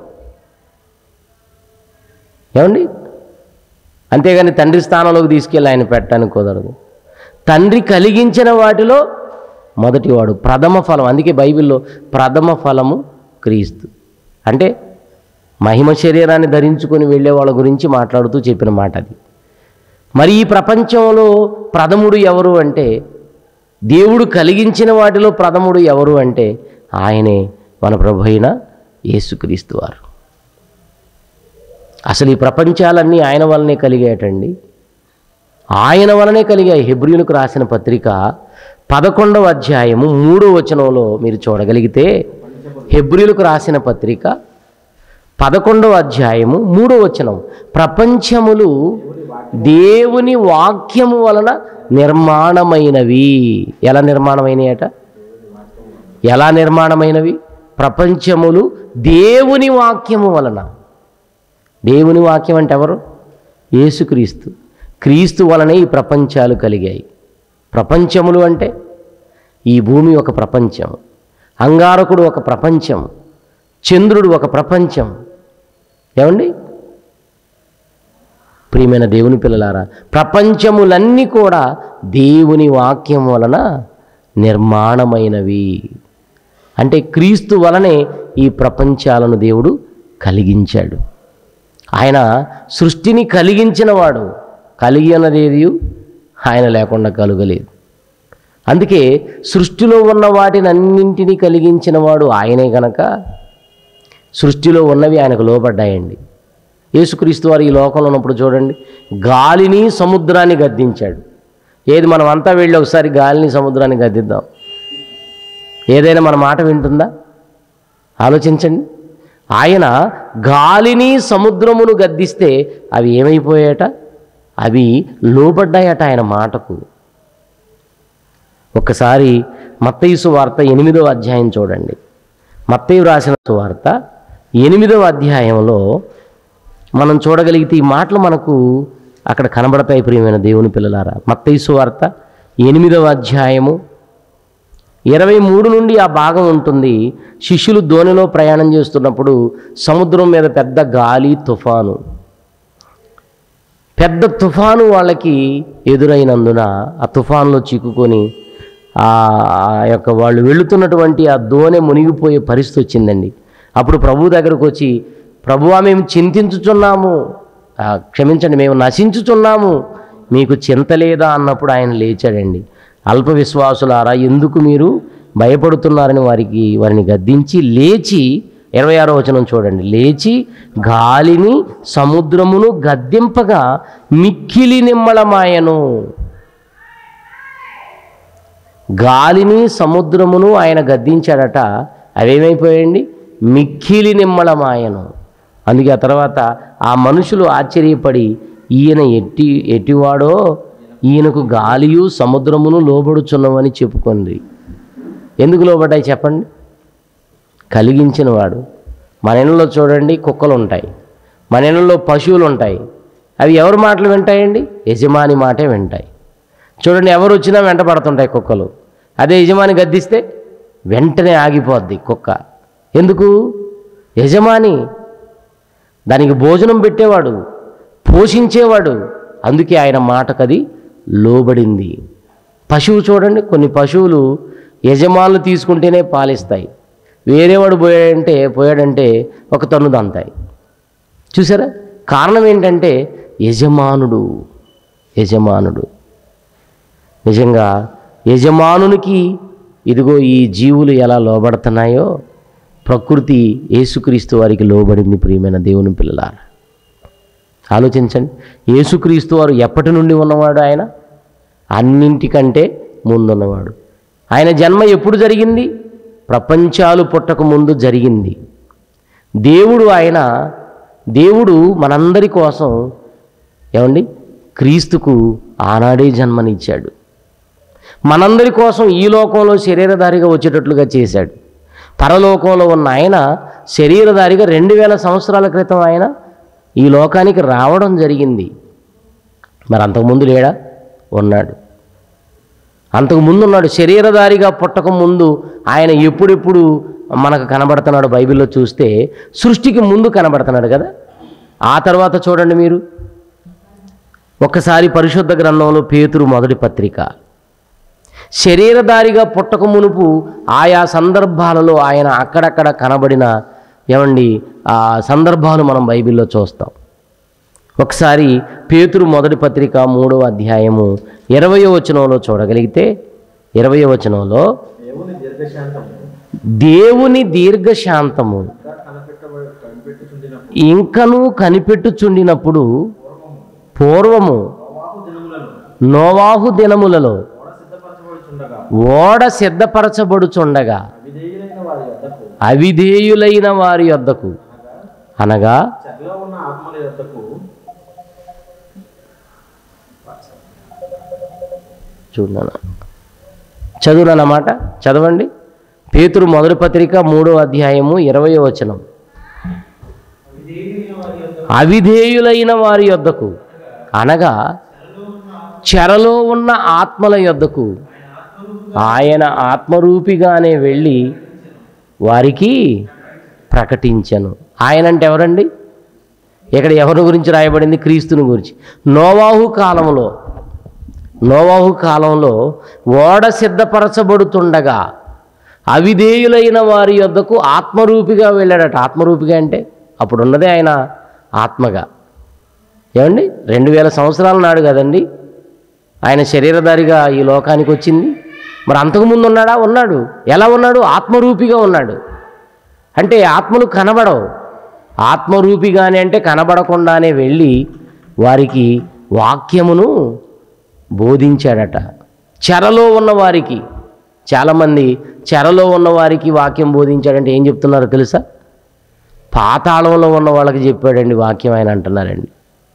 Speaker 1: ఏమండి అంతేగాని తండ్రి స్థానంలోకి తీసుకెళ్ళి ఆయన పెట్టడానికి కుదరదు తండ్రి కలిగించిన వాటిలో మొదటివాడు ప్రథమ ఫలం అందుకే బైబిల్లో ప్రథమ ఫలము క్రీస్తు అంటే మహిమ శరీరాన్ని ధరించుకొని వెళ్ళే వాళ్ళ గురించి మాట్లాడుతూ చెప్పిన మాట అది మరి ఈ ప్రపంచంలో ప్రథముడు ఎవరు అంటే దేవుడు కలిగించిన వాటిలో ప్రథముడు ఎవరు అంటే ఆయనే మన ప్రభు అయిన యేసుక్రీస్తు వారు అసలు ఈ ప్రపంచాలన్నీ ఆయన వల్లనే కలిగాయటండి ఆయన వలనే కలిగాయి హెబ్రియులకు రాసిన పత్రిక పదకొండవ అధ్యాయము మూడో వచనంలో మీరు చూడగలిగితే హెబ్రియులకు రాసిన పత్రిక పదకొండవ అధ్యాయము మూడో వచనం ప్రపంచములు దేవుని వాక్యము వలన నిర్మాణమైనవి ఎలా నిర్మాణమైనయట ఎలా నిర్మాణమైనవి ప్రపంచములు దేవుని వాక్యము వలన దేవుని వాక్యం అంటే ఎవరు యేసుక్రీస్తు క్రీస్తు వలనే ఈ ప్రపంచాలు కలిగాయి ప్రపంచములు అంటే ఈ భూమి ఒక ప్రపంచం అంగారకుడు ఒక ప్రపంచం చంద్రుడు ఒక ప్రపంచం ఏమండి ప్రియమైన దేవుని పిల్లలారా ప్రపంచములన్నీ కూడా దేవుని వాక్యం వలన నిర్మాణమైనవి అంటే క్రీస్తు వలనే ఈ ప్రపంచాలను దేవుడు కలిగించాడు ఆయన సృష్టిని కలిగించినవాడు కలిగి అన్నదేది ఆయన లేకుండా కలుగలేదు అందుకే సృష్టిలో ఉన్న వాటిని అన్నింటినీ కలిగించినవాడు ఆయనే గనక సృష్టిలో ఉన్నవి ఆయనకు లోబడ్డాయండి యేసుక్రీస్తు వారు ఈ లోకంలో ఉన్నప్పుడు చూడండి గాలిని సముద్రాన్ని గద్దించాడు ఏది మనం అంతా వెళ్ళి ఒకసారి గాలిని సముద్రాన్ని గద్దిద్దాం ఏదైనా మన మాట వింటుందా ఆలోచించండి ఆయన గాలిని సముద్రమును గద్దిస్తే అవి ఏమైపోయాట అవి లోబడ్డాయట ఆయన మాటకు ఒక్కసారి మత్తయి వార్త ఎనిమిదవ అధ్యాయం చూడండి మత్తయి రాసిన వార్త ఎనిమిదవ అధ్యాయంలో మనం చూడగలిగితే ఈ మాటలు మనకు అక్కడ కనబడతాయి ప్రియమైన దేవుని పిల్లలారా మత్తయి వార్త ఎనిమిదవ అధ్యాయము ఇరవై మూడు నుండి ఆ భాగం ఉంటుంది శిష్యులు ధోనిలో ప్రయాణం చేస్తున్నప్పుడు సముద్రం మీద పెద్ద గాలి తుఫాను పెద్ద తుఫాను వాళ్ళకి ఎదురైనందున ఆ తుఫాన్లో చిక్కుకొని ఆ ఆ యొక్క వాళ్ళు వెళుతున్నటువంటి ఆ దోణె మునిగిపోయే పరిస్థితి వచ్చిందండి అప్పుడు ప్రభు దగ్గరకు వచ్చి ప్రభువా మేము చింతించుచున్నాము ఆ, క్షమించండి మేము నశించుచున్నాము మీకు చింత లేదా అన్నప్పుడు ఆయన లేచాడండి అల్ప విశ్వాసులారా ఎందుకు మీరు భయపడుతున్నారని వారికి వారిని గద్దించి లేచి ఇరవై ఆరో వచనం చూడండి లేచి గాలిని సముద్రమును గద్దింపగా మిక్కిలి నిమ్మళమాయను గాలిని సముద్రమును ఆయన గద్దించాడట అవేమైపోయాయండి మిక్కిలి నిమ్మళమాయను అందుకే ఆ తర్వాత ఆ మనుషులు ఆశ్చర్యపడి ఈయన ఎట్టి ఎట్టివాడో ఈయనకు గాలియు సముద్రమును లోబడుచున్నవని చెప్పుకోండి ఎందుకు లోబడ్డాయి చెప్పండి కలిగించిన వాడు మన ఇళ్ళలో చూడండి కుక్కలు ఉంటాయి మన ఇళ్ళలో పశువులు ఉంటాయి అవి ఎవరి మాటలు వింటాయండి యజమాని మాటే వింటాయి చూడండి ఎవరు వచ్చినా వెంట పడుతుంటాయి కుక్కలు అదే యజమాని గద్దిస్తే వెంటనే ఆగిపోద్ది కుక్క ఎందుకు యజమాని దానికి భోజనం పెట్టేవాడు పోషించేవాడు అందుకే ఆయన మాటకది లోబడింది పశువు చూడండి కొన్ని పశువులు యజమానులు తీసుకుంటేనే పాలిస్తాయి వేరేవాడు పోయాడంటే పోయాడంటే ఒక తన్ను దంతాయి చూసారా కారణం ఏంటంటే యజమానుడు యజమానుడు నిజంగా యజమానునికి ఇదిగో ఈ జీవులు ఎలా లోబడుతున్నాయో ప్రకృతి యేసుక్రీస్తు వారికి లోబడింది ప్రియమైన దేవుని పిల్లలారా ఆలోచించండి యేసుక్రీస్తు వారు ఎప్పటి నుండి ఉన్నవాడు ఆయన అన్నింటికంటే ముందున్నవాడు ఆయన జన్మ ఎప్పుడు జరిగింది ప్రపంచాలు పుట్టక ముందు జరిగింది దేవుడు ఆయన దేవుడు మనందరి కోసం ఏమండి క్రీస్తుకు ఆనాడే జన్మనిచ్చాడు మనందరి కోసం ఈ లోకంలో శరీరధారిగా వచ్చేటట్లుగా చేశాడు పరలోకంలో ఉన్న ఆయన శరీరధారిగా రెండు వేల సంవత్సరాల క్రితం ఆయన ఈ లోకానికి రావడం జరిగింది మరి అంతకుముందు లేడా ఉన్నాడు అంతకు ముందు ఉన్నాడు శరీరధారిగా పుట్టక ముందు ఆయన ఎప్పుడెప్పుడు మనకు కనబడుతున్నాడు బైబిల్లో చూస్తే సృష్టికి ముందు కనబడుతున్నాడు కదా ఆ తర్వాత చూడండి మీరు ఒక్కసారి పరిశుద్ధ గ్రంథంలో పేతురు మొదటి పత్రిక శరీరధారిగా పుట్టక మునుపు ఆయా సందర్భాలలో ఆయన అక్కడక్కడ కనబడిన ఏమండి ఆ సందర్భాలు మనం బైబిల్లో చూస్తాం ఒకసారి పేతురు మొదటి పత్రిక మూడవ అధ్యాయము ఇరవయో వచనంలో చూడగలిగితే ఇరవయో వచనంలో
Speaker 2: దేవుని దీర్ఘశాంతము
Speaker 1: దేవుని దీర్ఘశాంతము
Speaker 2: ఇంకా కనపెట్టబడి కనిపెట్టుచుండినప్పుడు
Speaker 1: ఇంకనూ కనిపెట్టుచుండినప్పుడు పూర్వము
Speaker 2: నోవాహు దినములలో
Speaker 1: నోవాహు దినములలో
Speaker 2: ఓడ సిద్ధపరచబడుచుండగా
Speaker 1: ఓడ సిద్ధపరచబడుచుండగా
Speaker 2: విధేయులైన వారి యొద్దకు
Speaker 1: అవిధేయులైన వారి యొద్దకు అనగా
Speaker 2: చెరలో ఉన్న ఆత్మల యొద్దకు
Speaker 1: చూడనా చదువునన్నమాట చదవండి పేతురు మొదటి పత్రిక మూడో అధ్యాయము ఇరవయో వచనం అవిధేయులైన వారి యొద్దకు అనగా చెరలో ఉన్న ఆత్మల యొద్దకు ఆయన ఆత్మరూపిగానే వెళ్ళి వారికి ప్రకటించను ఆయన అంటే ఎవరండి ఇక్కడ ఎవరి గురించి రాయబడింది క్రీస్తుని గురించి నోవాహు కాలంలో నోవాహు కాలంలో ఓడ సిద్ధపరచబడుతుండగా అవిధేయులైన వారి యొద్దకు ఆత్మరూపిగా వెళ్ళాడట ఆత్మరూపిగా అంటే అప్పుడు ఉన్నదే ఆయన ఆత్మగా ఏమండి రెండు వేల సంవత్సరాల నాడు కదండి ఆయన శరీరధారిగా ఈ లోకానికి వచ్చింది మరి అంతకుముందు ఉన్నాడా ఉన్నాడు ఎలా ఉన్నాడు ఆత్మరూపిగా ఉన్నాడు అంటే ఆత్మలు కనబడవు ఆత్మరూపిగానే అంటే కనబడకుండానే వెళ్ళి వారికి వాక్యమును బోధించాడట చెరలో ఉన్న వారికి చాలామంది చెరలో ఉన్న వారికి వాక్యం బోధించాడంటే ఏం చెప్తున్నారో తెలుసా పాతాళంలో ఉన్న వాళ్ళకి చెప్పాడండి వాక్యం ఆయన అంటున్నారండి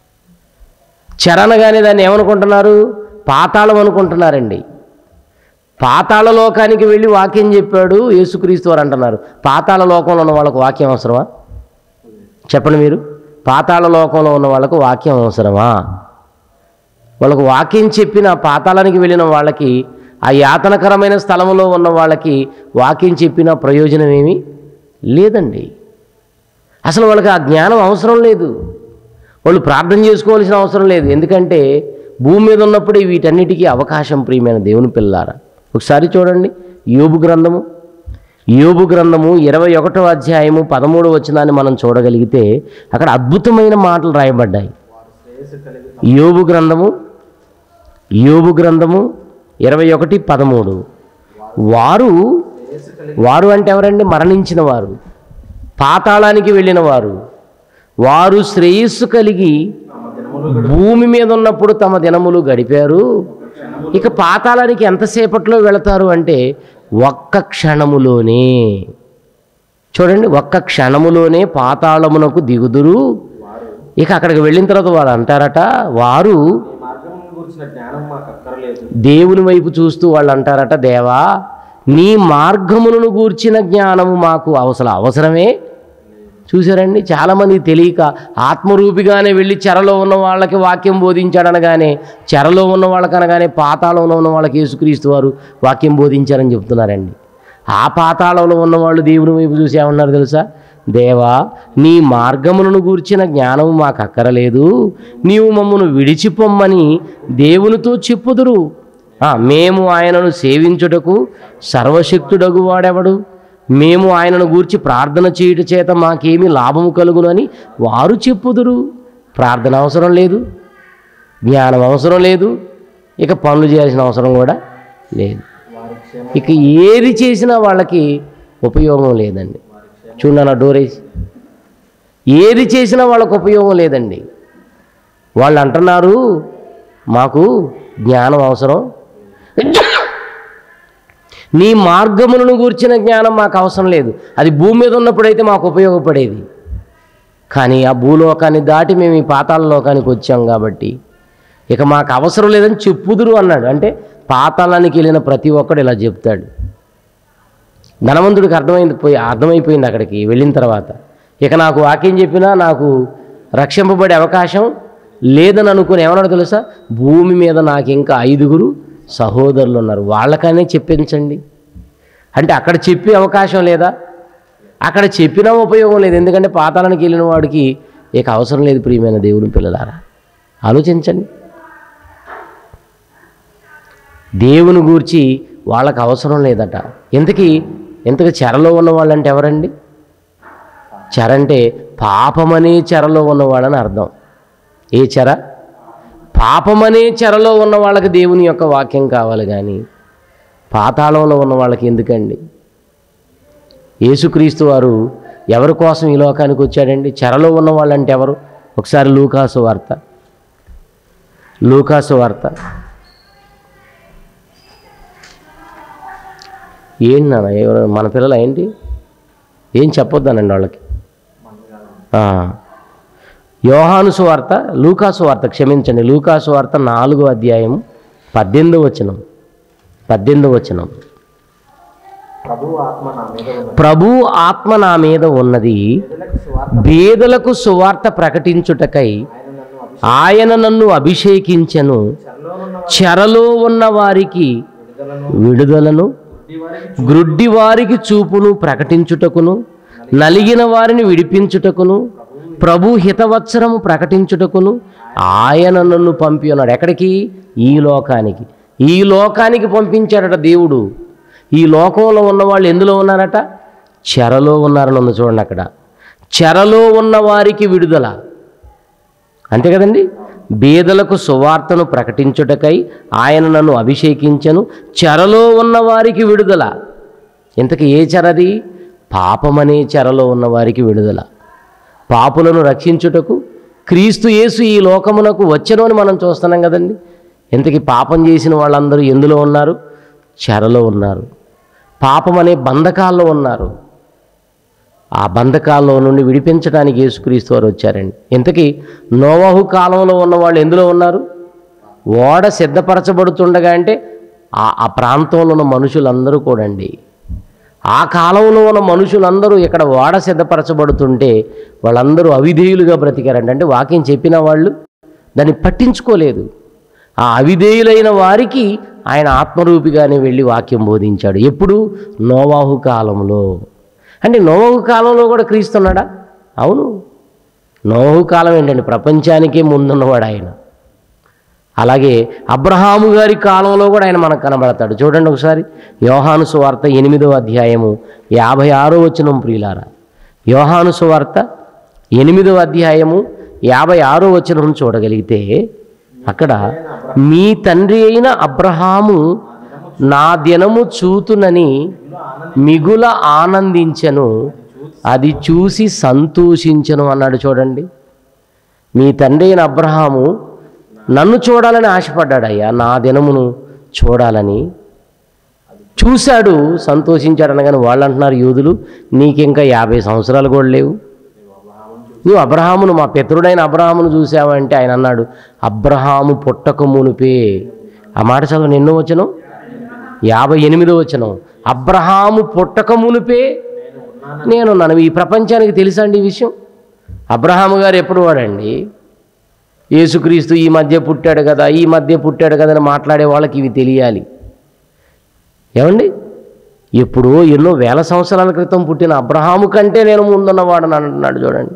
Speaker 1: చెరనగానే దాన్ని ఏమనుకుంటున్నారు పాతాళం అనుకుంటున్నారండి పాతాళ లోకానికి వెళ్ళి వాక్యం చెప్పాడు యేసుక్రీస్తు వారు అంటున్నారు పాతాళ లోకంలో ఉన్న వాళ్ళకు వాక్యం అవసరమా చెప్పండి మీరు పాతాళ లోకంలో ఉన్న వాళ్ళకు వాక్యం అవసరమా వాళ్ళకు వాక్యం చెప్పిన పాతాళానికి వెళ్ళిన వాళ్ళకి ఆ యాతనకరమైన స్థలంలో ఉన్న వాళ్ళకి వాక్యం చెప్పిన ప్రయోజనం ఏమీ లేదండి అసలు వాళ్ళకి ఆ జ్ఞానం అవసరం లేదు వాళ్ళు ప్రార్థన చేసుకోవాల్సిన అవసరం లేదు ఎందుకంటే భూమి మీద ఉన్నప్పుడే వీటన్నిటికీ అవకాశం ప్రియమైన దేవుని పిల్లారా ఒకసారి చూడండి యోబు గ్రంథము యోబు గ్రంథము ఇరవై ఒకటో అధ్యాయము పదమూడు వచనాన్ని మనం చూడగలిగితే అక్కడ అద్భుతమైన మాటలు రాయబడ్డాయి
Speaker 2: శ్రేయస్సు కలిగి
Speaker 1: యోబు గ్రంథము యోబు గ్రంథము ఇరవై ఒకటి పదమూడు వారు
Speaker 2: శ్రేయస్సు కలిగి
Speaker 1: వారు అంటే ఎవరండి మరణించిన వారు పాతాళానికి వెళ్ళిన వారు వారు శ్రేయస్సు కలిగి
Speaker 2: తమ దినములు
Speaker 1: భూమి మీద ఉన్నప్పుడు తమ దినములు గడిపారు ఇక పాతాళానికి ఎంతసేపట్లో వెళతారు అంటే ఒక్క క్షణములోనే చూడండి ఒక్క క్షణములోనే పాతాళమునకు దిగుదురు
Speaker 2: వారు
Speaker 1: ఇక అక్కడికి వెళ్ళిన తర్వాత వారు అంటారట వారు
Speaker 2: ఈ మార్గం గురించిన జ్ఞానం మాకు అక్కర్లేదు
Speaker 1: దేవుని వైపు చూస్తూ వాళ్ళు అంటారట దేవా నీ మార్గములను గూర్చిన జ్ఞానము మాకు అవసరం అవసరమే చూసారండి చాలామంది తెలియక ఆత్మరూపిగానే వెళ్ళి చెరలో ఉన్న వాళ్ళకి వాక్యం బోధించాడనగానే చెరలో ఉన్న వాళ్ళకి అనగానే పాతాళంలో ఉన్న వాళ్ళకి యేసుక్రీస్తు వారు వాక్యం బోధించారని చెప్తున్నారండి ఆ పాతాళంలో ఉన్నవాళ్ళు దేవుని వైపు చూసి ఏమన్నారు తెలుసా దేవా నీ మార్గములను గూర్చిన జ్ఞానము మాకు అక్కరలేదు నీవు మమ్మను విడిచిపొమ్మని దేవునితో చెప్పుదురు ఆ, మేము ఆయనను సేవించుటకు సర్వశక్తుడగు వాడెవడు మేము ఆయనను గూర్చి ప్రార్థన చేయుట చేత మాకేమి లాభము కలుగునని వారు చెప్పుదురు ప్రార్థన అవసరం లేదు జ్ఞానం అవసరం లేదు ఇక పనులు చేయాల్సిన అవసరం కూడా లేదు
Speaker 2: వారి క్షేమ
Speaker 1: ఇక ఏది చేసినా వాళ్ళకి ఉపయోగం లేదండి చూడన్న డోరేసి ఏది చేసినా వాళ్ళకు ఉపయోగం లేదండి వాళ్ళు అంటున్నారు మాకు జ్ఞానం అవసరం నీ మార్గములను గూర్చిన జ్ఞానం మాకు అవసరం లేదు అది భూమి మీద ఉన్నప్పుడైతే మాకు ఉపయోగపడేది కానీ ఆ భూలోకాన్ని దాటి మేము ఈ పాతాళ లోకానికి వచ్చాం కాబట్టి ఇక మాకు అవసరం లేదని చెప్పుదురు అన్నాడు అంటే పాతాళానికి వెళ్ళిన ప్రతి ఒక్కడు ఇలా చెప్తాడు ధనవంతుడికి అర్థమైంది పోయి అర్థమైపోయింది అక్కడికి వెళ్ళిన తర్వాత ఇక నాకు వాక్యం చెప్పినా నాకు రక్షింపబడే అవకాశం లేదని అనుకుని ఏమన్నాడు తెలుసా భూమి మీద నాకు ఇంకా ఐదుగురు సహోదరులు ఉన్నారు వాళ్ళకనే చెప్పించండి అంటే అక్కడ చెప్పే అవకాశం లేదా అక్కడ చెప్పినా ఉపయోగం లేదు ఎందుకంటే పాతాళానికి వెళ్ళిన వాడికి ఇక అవసరం లేదు ప్రియమైన దేవుని పిల్లలారా ఆలోచించండి దేవుని గూర్చి వాళ్ళకి అవసరం లేదట ఇంతకీ ఇంతకు చెరలో ఉన్న వాళ్ళంటే ఎవరండి చెర అంటే పాపమనే చెరలో ఉన్నవాడని అర్థం ఏ చెర పాపమనే చెరలో ఉన్న వాళ్ళకి దేవుని యొక్క వాక్యం కావాలి కానీ పాతాళంలో ఉన్న వాళ్ళకి ఎందుకండి యేసుక్రీస్తు వారు ఎవరి కోసం ఈ లోకానికి వచ్చాడండి చెరలో ఉన్న వాళ్ళంటే ఎవరు ఒకసారి లూకాసు వార్త లూకాసు వార్త ఏంటి నాన్న ఎవరు మన పిల్లలు ఏంటి ఏం చెప్పొద్దానండి వాళ్ళకి ఆ. యోహాను సువార్త లూకాసు వార్త క్షమించండి లూకాసు వార్త నాలుగో అధ్యాయం పద్దెనిమిదో వచనం పద్దెనిమిదో వచనం
Speaker 2: ప్రభు ఆత్మ నా మీద ఉన్నది
Speaker 1: ప్రభు ఆత్మ నా మీద ఉన్నది
Speaker 2: ప్రజలకు సువార్త
Speaker 1: బేదలకు సువార్త ప్రకటించుటకై
Speaker 2: ఆయన నన్ను
Speaker 1: ఆయన నన్ను
Speaker 2: అభిషేకం
Speaker 1: అభిషేకించెను
Speaker 2: చెరలోనున్న
Speaker 1: చెరలో ఉన్న వారికి
Speaker 2: విడుదలను
Speaker 1: విడుదలను
Speaker 2: గుడ్డి వారికి
Speaker 1: గ్రుడ్డి వారికి చూపును ప్రకటించుటకును నలిగిన వారిని విడిపించుటకును ప్రభు హితవత్సరము ప్రకటించుటకును ఆయన నన్ను పంపి ఉన్నాడు ఎక్కడికి ఈ లోకానికి ఈ లోకానికి పంపించాడట దేవుడు ఈ లోకంలో ఉన్న వాళ్ళు ఎందులో ఉన్నారట చెరలో ఉన్నారని ఉంది చూడండి అక్కడ చెరలో ఉన్న వారికి విడుదల అంతే కదండి బీదలకు సువార్తను ప్రకటించుటకై ఆయన నన్ను అభిషేకించను చెరలో ఉన్న వారికి విడుదల ఇంతకు ఏ చెరది పాపమనే చెరలో ఉన్న వారికి విడుదల పాపులను రక్షించుటకు క్రీస్తు యేసు ఈ లోకమునకు వచ్చను అని మనం చూస్తున్నాం కదండి ఇంతకీ పాపం చేసిన వాళ్ళందరూ ఎందులో ఉన్నారు చెరలో ఉన్నారు పాపం అనే బంధకాల్లో ఉన్నారు ఆ బంధకాల్లో నుండి విడిపించడానికి యేసుక్రీస్తు వారు వచ్చారండి ఇంతకీ నోవాహు కాలంలో ఉన్న వాళ్ళు ఎందులో ఉన్నారు ఓడ సిద్ధపరచబడుతుండగా అంటే ఆ ఆ ప్రాంతంలో ఉన్న మనుషులందరూ కూడా అండి ఆ కాలంలో ఉన్న మనుషులందరూ ఇక్కడ ఓడ సిద్ధపరచబడుతుంటే వాళ్ళందరూ అవిధేయులుగా బ్రతికారంట అంటే వాక్యం చెప్పిన వాళ్ళు దాన్ని పట్టించుకోలేదు ఆ అవిధేయులైన వారికి ఆయన ఆత్మరూపిగానే వెళ్ళి వాక్యం బోధించాడు ఎప్పుడు నోవాహు కాలంలో అంటే నోవాహు కాలంలో కూడా క్రీస్తున్నాడా అవును నోవాహు కాలం ఏంటండి ప్రపంచానికే ముందున్నవాడు ఆయన అలాగే అబ్రహాము గారి కాలంలో కూడా ఆయన మనకు కనబడతాడు చూడండి ఒకసారి యోహాను సువార్త ఎనిమిదో అధ్యాయము యాభై ఆరో వచనం ప్రియులారా యోహాను సువార్త ఎనిమిదో అధ్యాయము యాభై ఆరో వచనం చూడగలిగితే అక్కడ మీ తండ్రి అయిన అబ్రహాము నా దినము చూతునని మిగుల ఆనందించను అది చూసి సంతోషించను అన్నాడు చూడండి మీ తండ్రి అయిన అబ్రహాము నన్ను చూడాలని ఆశపడ్డాడయ్యా నా దినమును చూడాలని చూశాడు సంతోషించాడు అనగానే వాళ్ళు అంటున్నారు యూదులు నీకింకా యాభై సంవత్సరాలు కూడా లేవు నువ్వు అబ్రహామును మా పితరుడైన అబ్రహామును చూసావంటే ఆయన అన్నాడు అబ్రహాము పుట్టక మునిపే ఆ మాట చదవని ఎన్నో వచ్చను యాభై ఎనిమిదో వచ్చను అబ్రహాము పుట్టక మునిపే నేను నన్ను ఈ ప్రపంచానికి తెలుసా అండి ఈ విషయం అబ్రహాము గారు ఎప్పుడు వాడండి యేసుక్రీస్తు ఈ మధ్య పుట్టాడు కదా ఈ మధ్య పుట్టాడు కదా అని మాట్లాడే వాళ్ళకి ఇవి తెలియాలి ఏమండి ఎప్పుడో ఎన్నో వేల సంవత్సరాల క్రితం పుట్టిన అబ్రహాము కంటే నేను ముందున్నవాడని అంటున్నాడు చూడండి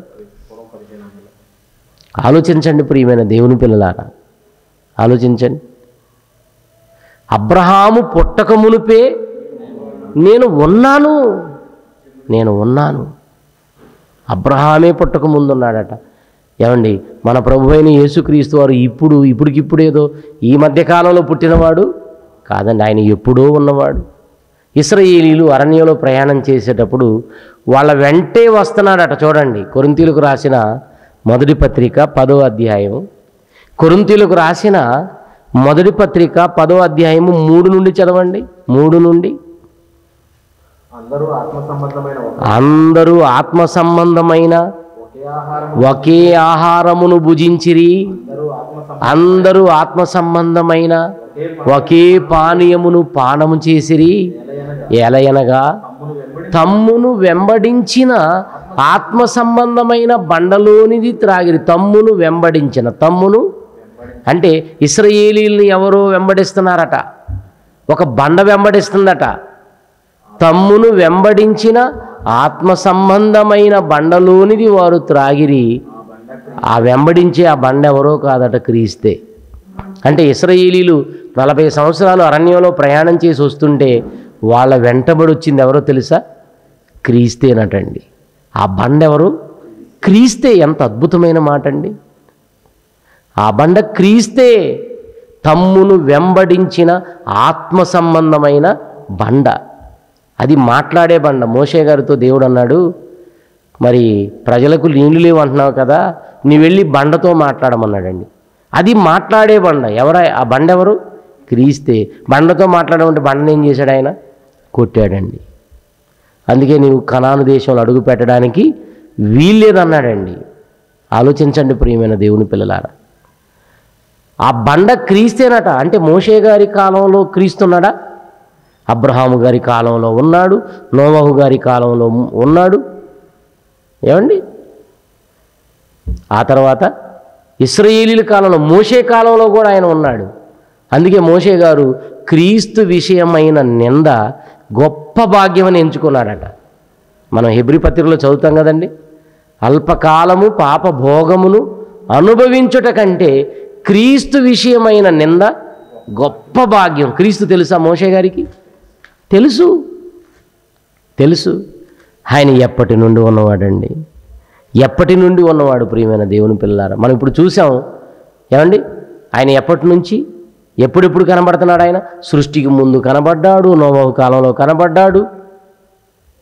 Speaker 1: ఆలోచించండి ప్రియమైన దేవుని పిల్లలారా ఆలోచించండి అబ్రహాము పుట్టక మునిపే నేను ఉన్నాను నేను ఉన్నాను అబ్రహామే పుట్టక ముందున్నాడట ఏమండి మన ప్రభు అయిన యేసుక్రీస్తు వారు ఇప్పుడు ఇప్పటికిప్పుడు ఏదో ఈ మధ్యకాలంలో పుట్టినవాడు కాదండి ఆయన ఎప్పుడో ఉన్నవాడు ఇస్రాయేలీలు అరణ్యంలో ప్రయాణం చేసేటప్పుడు వాళ్ళ వెంటే వస్తున్నాడట చూడండి కొరింతీలకు రాసిన మొదటి పత్రిక పదో అధ్యాయం కొరింతీలకు రాసిన మొదటి పత్రిక పదో అధ్యాయము మూడు నుండి చదవండి మూడు నుండి
Speaker 2: అందరూ ఆత్మ సంబంధమైన ఒక-
Speaker 1: అందరూ ఆత్మ సంబంధమైన
Speaker 2: ఒకే ఆహారం
Speaker 1: ఒకే ఆహారమును భుజించిరి
Speaker 2: అందరూ ఆత్మ సం-
Speaker 1: అందరూ ఆత్మ సంబంధమైన ఒకే పానీయమును పానము చేసిరి ఎలయనగా
Speaker 2: తమ్మును వెంబడి
Speaker 1: తమ్మును వెంబడించిన ఆత్మ సంబంధమైన బండలోనిది త్రాగిరి తమ్మును వెంబడించిన తమ్మును అంటే ఇస్రాయేలీల్ని ఎవరో వెంబడిస్తున్నారట ఒక బండ వెంబడిస్తుందట తమ్మును వెంబడించిన ఆత్మ సంబంధమైన బండలోనిది వారు త్రాగిరి ఆ వెంబడించే ఆ బండ ఎవరో కాదట క్రీస్తే అంటే ఇస్రాయేలీలు నలభై సంవత్సరాలు అరణ్యంలో ప్రయాణం చేసి వస్తుంటే వాళ్ళ వెంటబడి వచ్చింది ఎవరో తెలుసా క్రీస్తేనటండి ఆ బండ ఎవరు క్రీస్తే ఎంత అద్భుతమైన మాట అండి ఆ బండ క్రీస్తే తమ్మును వెంబడించిన ఆత్మ సంబంధమైన బండ అది మాట్లాడే బండ మోషే గారితో దేవుడు అన్నాడు మరి ప్రజలకు నీళ్లు లేవు అంటున్నావు కదా నీ వెళ్ళి బండతో మాట్లాడమన్నాడండి అది మాట్లాడే బండ ఎవరా ఆ బండ ఎవరు క్రీస్తే బండతో మాట్లాడమంటే బండను ఏం చేశాడు ఆయన కొట్టాడండి అందుకే నీవు కనాను దేశంలో అడుగు పెట్టడానికి వీల్లేదన్నాడండి ఆలోచించండి ప్రియమైన దేవుని పిల్లలారా ఆ బండ క్రీస్తేనట అంటే మోషే గారి కాలంలో క్రీస్తున్నాడా అబ్రహాము గారి కాలంలో ఉన్నాడు నోవహు గారి కాలంలో ఉన్నాడు ఏమండి ఆ తర్వాత ఇస్రాయేలీల కాలంలో మోషే కాలంలో కూడా ఆయన ఉన్నాడు అందుకే మోషే గారు క్రీస్తు విషయమైన నింద గొప్ప భాగ్యమని ఎంచుకున్నాడట మనం హెబ్రి పత్రికలో చదువుతాం కదండి అల్పకాలము పాప భోగమును అనుభవించుట కంటే క్రీస్తు విషయమైన నింద గొప్ప భాగ్యం క్రీస్తు తెలుసా మోషే గారికి తెలుసు తెలుసు ఆయన ఎప్పటి నుండి ఉన్నవాడండి ఎప్పటి నుండి ఉన్నవాడు ప్రియమైన దేవుని పిల్లారా మనం ఇప్పుడు చూసాం ఏమండి ఆయన ఎప్పటి నుంచి ఎప్పుడెప్పుడు కనబడుతున్నాడు ఆయన సృష్టికి ముందు కనబడ్డాడు నోవహు కాలంలో కనబడ్డాడు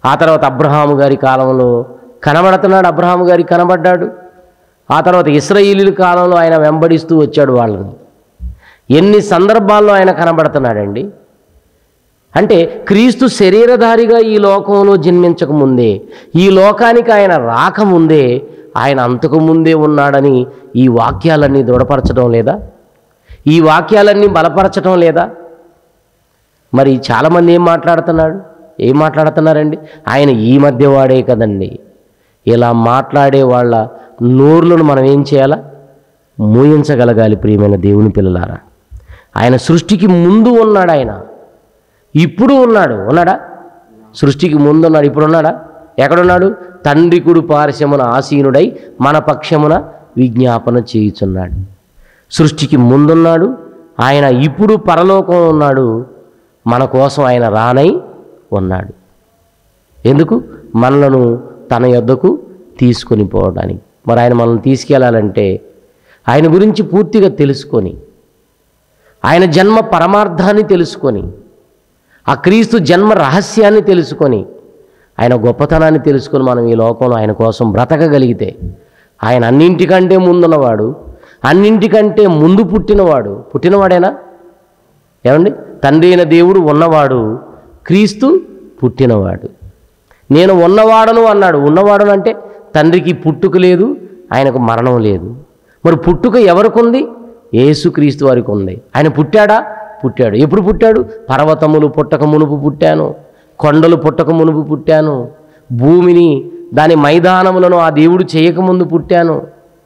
Speaker 1: ఆ తర్వాత అబ్రహాము గారి కాలంలో కనబడుతున్నాడు అబ్రహాము గారికి కనబడ్డాడు ఆ తర్వాత ఇస్రాయిలీల కాలంలో ఆయన వెంబడిస్తూ వచ్చాడు వాళ్ళని ఎన్ని సందర్భాల్లో ఆయన కనబడుతున్నాడండి అంటే క్రీస్తు శరీరధారిగా ఈ లోకంలో జన్మించక ముందే ఈ లోకానికి ఆయన రాకముందే ఆయన అంతకు ముందే ఉన్నాడని ఈ వాక్యాలన్నీ దృఢపరచడం లేదా ఈ వాక్యాలన్నీ బలపరచడం లేదా మరి చాలామంది ఏం మాట్లాడుతున్నాడు ఏం మాట్లాడుతున్నారండి ఆయన ఈ మధ్య వాడే కదండి ఇలా మాట్లాడే వాళ్ళ నోర్లను మనం ఏం చేయాలా మూయించగలగాలి ప్రియమైన దేవుని పిల్లలారా ఆయన సృష్టికి ముందు ఉన్నాడు ఆయన ఇప్పుడు ఉన్నాడు ఉన్నాడా సృష్టికి ముందు ఉన్నాడు ఇప్పుడు ఉన్నాడా ఎక్కడున్నాడు తండ్రి కుడి పార్శ్వమున ఆసీనుడై మన పక్షమున విజ్ఞాపన చేయుచున్నాడు సృష్టికి ముందున్నాడు ఆయన ఇప్పుడు పరలోకం ఉన్నాడు మన కోసం ఆయన రానై ఉన్నాడు ఎందుకు మనలను తన యొద్దకు తీసుకొని పోవడానికి మరి ఆయన మనల్ని తీసుకెళ్ళాలంటే ఆయన గురించి పూర్తిగా తెలుసుకొని ఆయన జన్మ పరమార్థాన్ని తెలుసుకొని ఆ క్రీస్తు జన్మ రహస్యాన్ని తెలుసుకొని ఆయన గొప్పతనాన్ని తెలుసుకొని మనం ఈ లోకంలో ఆయన కోసం బ్రతకగలిగితే ఆయన అన్నింటికంటే ముందున్నవాడు అన్నింటికంటే ముందు పుట్టినవాడు పుట్టినవాడేనా ఏమండి తండ్రి అయిన దేవుడు ఉన్నవాడు క్రీస్తు పుట్టినవాడు నేను ఉన్నవాడను అన్నాడు ఉన్నవాడను అంటే తండ్రికి పుట్టుక లేదు ఆయనకు మరణం లేదు మరి పుట్టుక ఎవరికి ఉంది యేసుక్రీస్తు వారికి ఉంది ఆయన పుట్టాడా పుట్టాడు ఎప్పుడు పుట్టాడు పర్వతములు పుట్టక మునుపు పుట్టాను కొండలు పుట్టక మునుపు పుట్టాను భూమిని దాని మైదానములను ఆ దేవుడు చేయకముందు పుట్టాను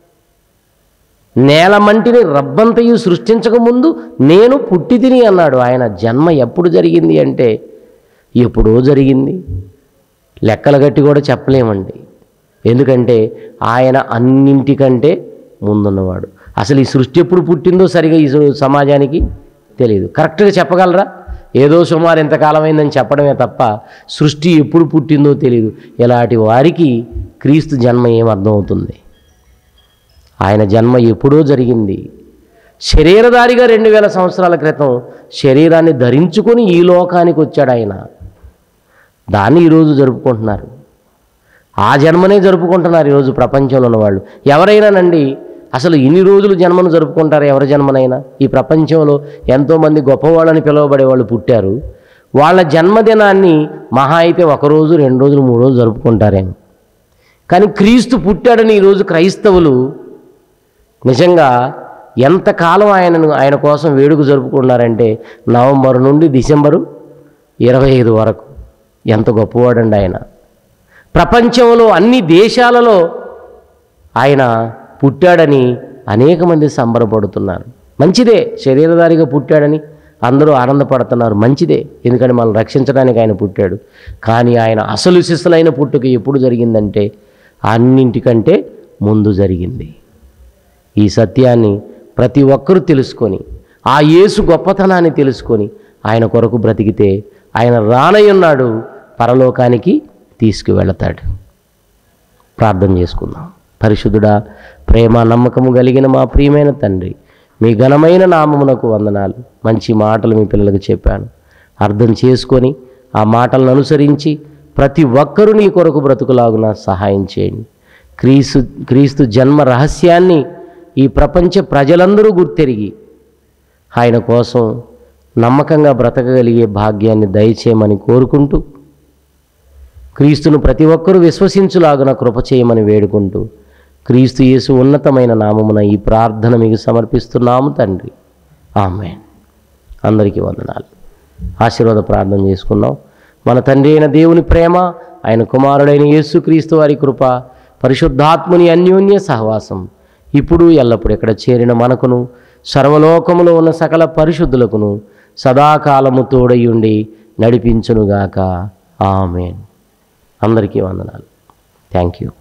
Speaker 1: నేల మంటిని రబ్బంతయు సృష్టించకముందు నేను పుట్టి తిని అన్నాడు ఆయన జన్మ ఎప్పుడు జరిగింది అంటే ఎప్పుడో జరిగింది లెక్కలు గట్టి కూడా చెప్పలేమండి ఎందుకంటే ఆయన అన్నింటికంటే ముందున్నవాడు అసలు ఈ సృష్టి ఎప్పుడు పుట్టిందో సరిగా ఈ సు- సమాజానికి తెలియదు కరెక్ట్గా చెప్పగలరా ఏదో సుమారు ఎంతకాలం అయిందని చెప్పడమే తప్ప సృష్టి ఎప్పుడు పుట్టిందో తెలియదు ఇలాంటి వారికి క్రీస్తు జన్మ ఏం అర్థమవుతుంది ఆయన జన్మ ఎప్పుడో జరిగింది శరీరధారిగా రెండు వేల సంవత్సరాల క్రితం శరీరాన్ని ధరించుకొని ఈ లోకానికి వచ్చాడు ఆయన దాన్ని ఈరోజు జరుపుకుంటున్నారు ఆ జన్మనే జరుపుకుంటున్నారు ఈరోజు ప్రపంచంలో ఉన్నవాళ్ళు ఎవరైనానండి అసలు ఇన్ని రోజులు జన్మను జరుపుకుంటారు ఎవరి జన్మనైనా ఈ ప్రపంచంలో ఎంతోమంది గొప్పవాళ్ళని పిలువబడే వాళ్ళు పుట్టారు వాళ్ళ జన్మదినాన్ని మహా అయితే ఒక రోజు రెండు రోజులు మూడు రోజులు జరుపుకుంటారేమో కానీ క్రీస్తు పుట్టాడని ఈరోజు క్రైస్తవులు నిజంగా ఎంతకాలం ఆయనను ఆయన కోసం వేడుక జరుపుకున్నారంటే నవంబర్ నుండి డిసెంబరు ఇరవై ఐదు వరకు ఎంత గొప్పవాడండి ఆయన ప్రపంచంలో అన్ని దేశాలలో ఆయన పుట్టాడని అనేక మంది సంబరపడుతున్నారు మంచిదే శరీరధారిగా పుట్టాడని అందరూ ఆనందపడుతున్నారు మంచిదే ఎందుకంటే మనల్ని రక్షించడానికి ఆయన పుట్టాడు కానీ ఆయన అసలు శిస్సులైన పుట్టుక ఎప్పుడు జరిగిందంటే అన్నింటికంటే ముందు జరిగింది ఈ సత్యాన్ని ప్రతి ఒక్కరూ తెలుసుకొని ఆ యేసు గొప్పతనాన్ని తెలుసుకొని ఆయన కొరకు బ్రతికితే ఆయన రానయ్యున్నాడు పరలోకానికి తీసుకువెళతాడు ప్రార్థన చేసుకుందాం పరిశుద్ధుడా ప్రేమ నమ్మకము కలిగిన మా ప్రియమైన తండ్రి మీ ఘనమైన నామమునకు వందనాలు మంచి మాటలు మీ పిల్లలకు చెప్పాను అర్థం చేసుకొని ఆ మాటలను అనుసరించి ప్రతి ఒక్కరూ నీ కొరకు బ్రతుకులాగున సహాయం చేయండి క్రీస్తు క్రీస్తు జన్మ రహస్యాన్ని ఈ ప్రపంచ ప్రజలందరూ గుర్తెరిగి ఆయన కోసం నమ్మకంగా బ్రతకగలిగే భాగ్యాన్ని దయచేయమని కోరుకుంటూ క్రీస్తును ప్రతి ఒక్కరూ విశ్వసించులాగున కృప చేయమని వేడుకుంటూ క్రీస్తు యేసు ఉన్నతమైన నామమున ఈ ప్రార్థన మీకు సమర్పిస్తున్నాము తండ్రి ఆమె అందరికీ వందనాలు ఆశీర్వాద ప్రార్థన చేసుకుందాం మన తండ్రి అయిన దేవుని ప్రేమ ఆయన కుమారుడైన యేసుక్రీస్తు వారి కృప పరిశుద్ధాత్ముని అన్యోన్య సహవాసం ఇప్పుడు ఎల్లప్పుడు ఎక్కడ చేరిన మనకును సర్వలోకములో ఉన్న సకల పరిశుద్ధులకును సదాకాలము తోడయుండి నడిపించునుగాక ఆమెన్ అందరికీ వందనాలు థ్యాంక్ యూ